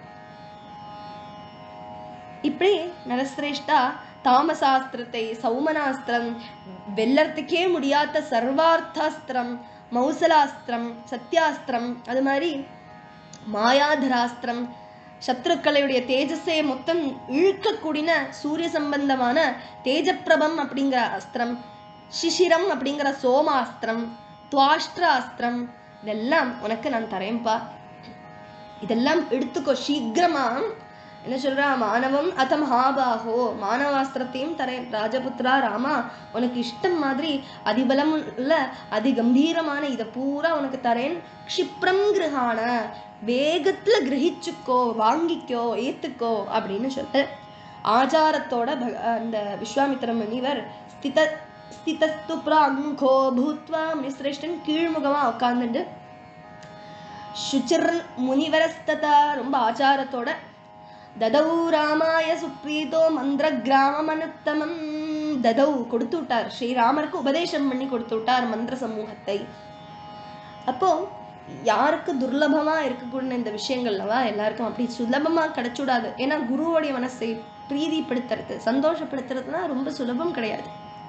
இப்படி நரசிரேஷ்டா தாமசாஸ்திரத்தை சௌமனாஸ்திரம் வெல்லறதுக்கே முடியாத சர்வார்த்தாஸ்திரம் மௌசலாஸ்திரம் சத்யாஸ்திரம் அது மாதிரி மாயாதராஸ்திரம் சத்ருக்களுடைய தேஜஸை மொத்தம் இழுக்கக்கூடின சூரிய சம்பந்தமான தேஜப்பிரபம் அப்படிங்கிற அஸ்திரம் சிசிரம் அப்படிங்கிற சோமாஸ்திரம் துவாஷ்டிராஸ்திரம் இதெல்லாம் உனக்கு நான் தரேன்ப்பா இதெல்லாம் எடுத்துக்கோ சீக்கிரமா என்ன சொல்றா மானவம் அத மகாபாகோ மானவாஸ்திரத்தையும் தரேன் ராஜபுத்ரா ராமா உனக்கு இஷ்டம் மாதிரி அதிபலம் உள்ள அதிகம்பீரமான இதை பூரா உனக்கு தரேன் க்ஷிப்ரம் கிரகான வேகத்துல கிரகிச்சுக்கோ வாங்கிக்கோ ஏத்துக்கோ அப்படின்னு சொல்லிட்டு ஆச்சாரத்தோட பக- அந்த விஸ்வாமித்திர முனிவர் ஸ்தித ஸ்திதஸ்து பிராங்கோ பூத்வா முனிசிரேஷ்டன் கீழ்முகமா உட்கார்ந்துட்டு சுச்சிர் முனிவரஸ்ததா ரொம்ப ஆச்சாரத்தோட ததௌ ராமாய சுப்ரீதோ மந்திர கிராமம் அனுத்தமம் ததௌ கொடுத்து விட்டார் ஸ்ரீராமருக்கு உபதேசம் பண்ணி கொடுத்து விட்டார் மந்திர சமூகத்தை அப்போ யாருக்கு துர்லபமா இருக்கக்கூடிய இந்த விஷயங்கள்லவா எல்லாருக்கும் அப்படி சுலபமா கிடைச்சுடாது ஏன்னா குருவோடைய மனசை பிரீதிப்படுத்துறது சந்தோஷப்படுத்துறதுனா ரொம்ப சுலபம் கிடையாது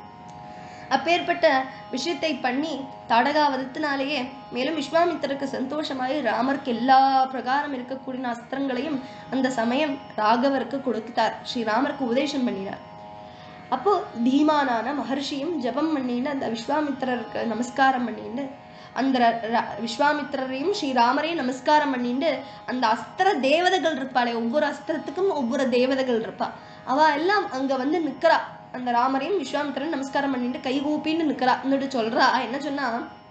அப்பேற்பட்ட விஷயத்தை பண்ணி தாடகாவதத்தினாலேயே மேலும் விஸ்வாமித்திரருக்கு சந்தோஷமாய் ராமருக்கு எல்லா பிரகாரம் இருக்கக்கூடிய அஸ்திரங்களையும் அந்த சமயம் ராகவருக்கு கொடுத்தார் ஸ்ரீராமருக்கு உபதேசம் பண்ணினார் அப்போ தீமானான மகர்ஷியும் ஜெபம் பண்ணிட்டு அந்த விஸ்வாமித்திரருக்கு நமஸ்காரம் பண்ணிட்டு அந்த ர- ர- விஸ்வாமித்திரரையும் ஸ்ரீராமரையும் நமஸ்காரம் பண்ணிட்டு அந்த அஸ்திர தேவதைகள் இருப்பாளே ஒவ்வொரு அஸ்திரத்துக்கும் ஒவ்வொரு தேவதைகள் இருப்பா அவ எல்லாம் அங்க வந்து நிக்கிறா அந்த ராமரையும் விஸ்வாமித்திரன் நமஸ்காரம் பண்ணிட்டு கை கூப்பின்னு நிக்கிறா എന്നിട്ട് சொல்றா என்ன சொன்னா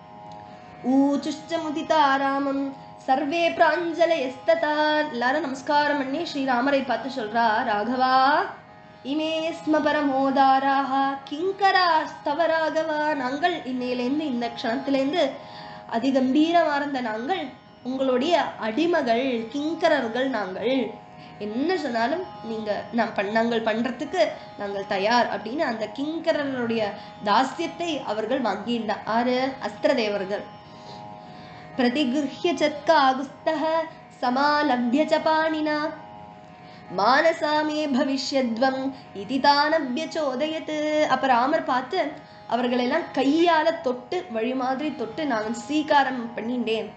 ஊச்சுஷ்ட முதிதா ராமம் சர்வே பிராஞ்சல எஸ்ததா எல்லாரும் நமஸ்காரம் பண்ணி ஸ்ரீராமரை பார்த்து சொல்றா ராகவா இமே ஸ்ம பரமோதாராக கிங்கரா ஸ்தவ ராகவா நாங்கள் இன்னையிலேருந்து இந்த க்ஷணத்திலேருந்து அதிகம்பீரமார்ந்த நாங்கள் உங்களுடைய அடிமகள் கிங்கரர்கள் நாங்கள் என்ன சொன்னாலும் நீங்க நான் பண் நாங்கள் பண்றதுக்கு நாங்கள் தயார் அப்படின்னு அந்த கிங்கரருடைய தாஸ்யத்தை அவர்கள் வாங்கியிருந்தா ஆறு அஸ்திரதேவர்கள் प्रतिगृह्य चत्कागुस्तः समालभ्य च पाणिना மானசா மே பவிஷ்யத்வம் இதி தானபியச்சோதயத் அப்ப ராமர் பார்த்து அவர்களெல்லாம் கையால தொட்டு வழி மாதிரி தொட்டு நான் ஸ்வீகாரம் பண்ணிட்டேன்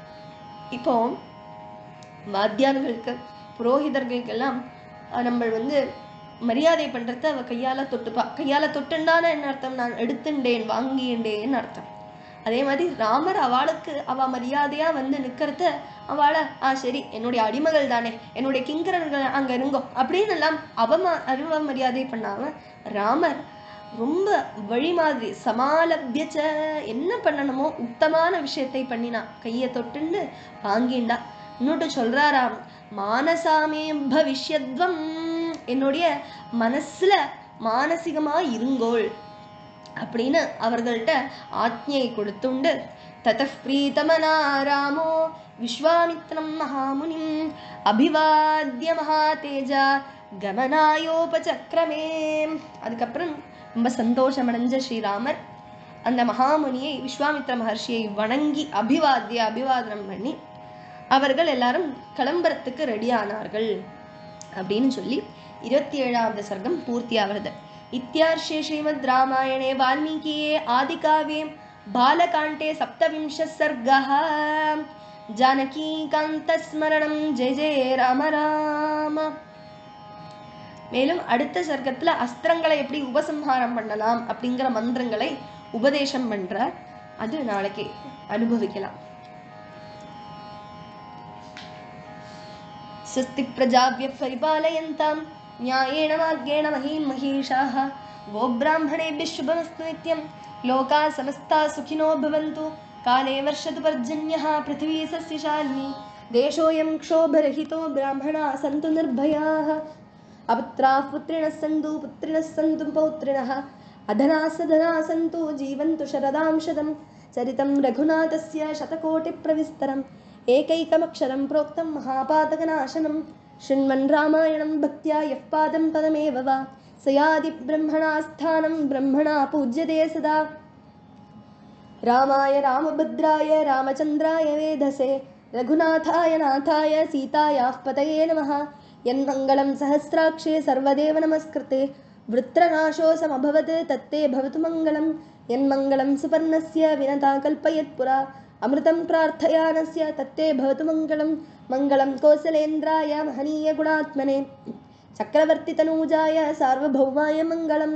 இப்போ வாத்தியார்களுக்கு புரோகிதர்களுக்கெல்லாம் அஹ், நம்ம வந்து மரியாதை பண்றத அவ கையால தொட்டுப்பா கையால தொட்டுண்டான என்ன அர்த்தம் நான் எடுத்துண்டேன் வாங்கிண்டேன்னு அர்த்தம் அதே மாதிரி ராமர் அவளுக்கு அவ மரியாதையா வந்து நிக்கிறத அவளை ஆ சரி என்னுடைய அடிமகள் தானே என்னுடைய கிங்கரர்கள் அங்க இருங்கோ அப்படின்னு எல்லாம் அவம அறிவ மரியாதை பண்ணாம ராமர் ரொம்ப வழி மாதிரி சமாலபியச்ச என்ன பண்ணணுமோ உத்தமான விஷயத்தை பண்ணினா கையை தொட்டுண்டு வாங்கிண்டா இன்னொட்டு சொல்றாராம் மானசாமே பவிஷ்யத்வம் என்னுடைய மனசுல மானசிகமா இருங்கோள் அப்படின்னு அவர்கள்ட்ட ஆக்ஞை கொடுத்துண்டு ததः பிரீதமனா ராமோ விஸ்வாமித்ரம் மகாமுனிம் அபிவாத்திய மகாதேஜா கமனாயோபசக்கிரமே அதுக்கப்புறம் ரொம்ப சந்தோஷம் அடைஞ்ச ஸ்ரீராமர் அந்த மகாமுனியை விஸ்வாமித்ர மகர்ஷியை வணங்கி அபிவாத்திய அபிவாதனம் பண்ணி அவர்கள் எல்லாரும் கிளம்புறதுக்கு ரெடி ஆனார்கள் அப்படின்னு சொல்லி இருபத்தி ஏழாவது சர்க்கம் பூர்த்தி ஆகிறது இத்தியார்ஷே ஸ்ரீமத் ராமாயணே வால்மீகியே ஆதிகாவே பாலகாண்டே சப்தவிம்ச சர்கः ஜானகீகாந்தஸ்மரணம் ஜெய ஜெய ராம ராம மேலும் அடுத்த சர்க்கத்துல அஸ்திரங்களை எப்படி உபசம்ஹாரம் பண்ணலாம் அப்படிங்கிற மந்திரங்களை உபதேசம் பண்றார் அது நாளைக்கு அனுபவிக்கலாம் स्वस्ति प्रजाभ्यः परिपालयन्तां न्यायेण मार्गेण महीं महिषाः गोब्राह्मणेभ्यः शुभमस्तु नित्यं लोकाः समस्ताः सुखिनो भवन्तु काले वर्षतु पर्जन्यः पृथिवी सस्यशालिनी देशोऽयं क्षोभरहितो ब्राह्मणाः सन्तु निर्भयाः अपुत्राः पुत्रिणः सन्तु पुत्रिणः सन्तु पौत्रिणः अधना सधना सन्तु जीवन्तु शरदां शतं चरितं रघुनाथस्य शतकोटिप्रविस्तरम् एकैकमक्षरं प्रोक्तं महापातकनाशनं शृण्वन् रामायणं भक्त्या यः पादं पदमेव वा स यादि ब्रह्मणा स्थानं ब्रह्मणा पूज्यते सदा रामाय रामभद्राय रामचन्द्राय वेधसे रघुनाथाय नाथाय सीतायाः पतये नमः यन्मङ्गलं सहस्राक्षे सर्वदेव नमस्कृते वृत्रनाशोऽसमभवत् तत्ते भवतु मङ्गलं यन्मङ्गलं सुपर्णस्य विनता कल्पयत्पुरा अमृतं प्रार्थयानस्य तत्ते भवतु मङ्गलं मङ्गलं कौसलेन्द्राय महनीयगुणात्मने चक्रवर्तितनूजाय सार्वभौमाय मङ्गलम्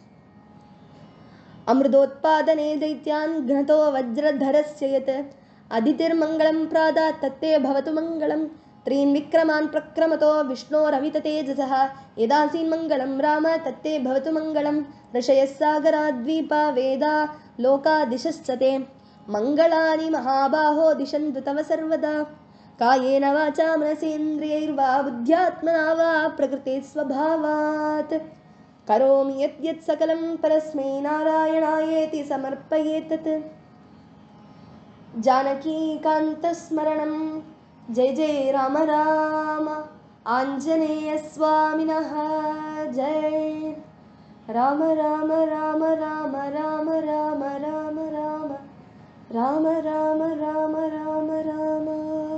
अमृतोत्पादने दैत्यान् घ्नतो वज्रधरस्य यत् अदितिर्मङ्गलं प्रादात् तत्ते भवतु मङ्गलं त्रीन् विक्रमान् प्रक्रमतो विष्णोरविततेजसः यदासीन्मङ्गलं राम तत्ते भवतु मङ्गलं ऋषयः सागराद्वीपा वेदा लोकादिशश्च ते मङ्गलानि महाबाहो दिशन्तु तव सर्वदा कायेन वाचा मनसेन्द्रियैर्वा बुद्ध्यात्मना वा प्रकृते स्वभावात् करोमि यत् यत् सकलं परस्मै नारायणायेति समर्पयेतत् जानकीकान्तस्मरणं जय जय राम राम आञ्जनेयस्वामिनः जय राम राम राम राम राम राम राम राम राम राम राम राम राम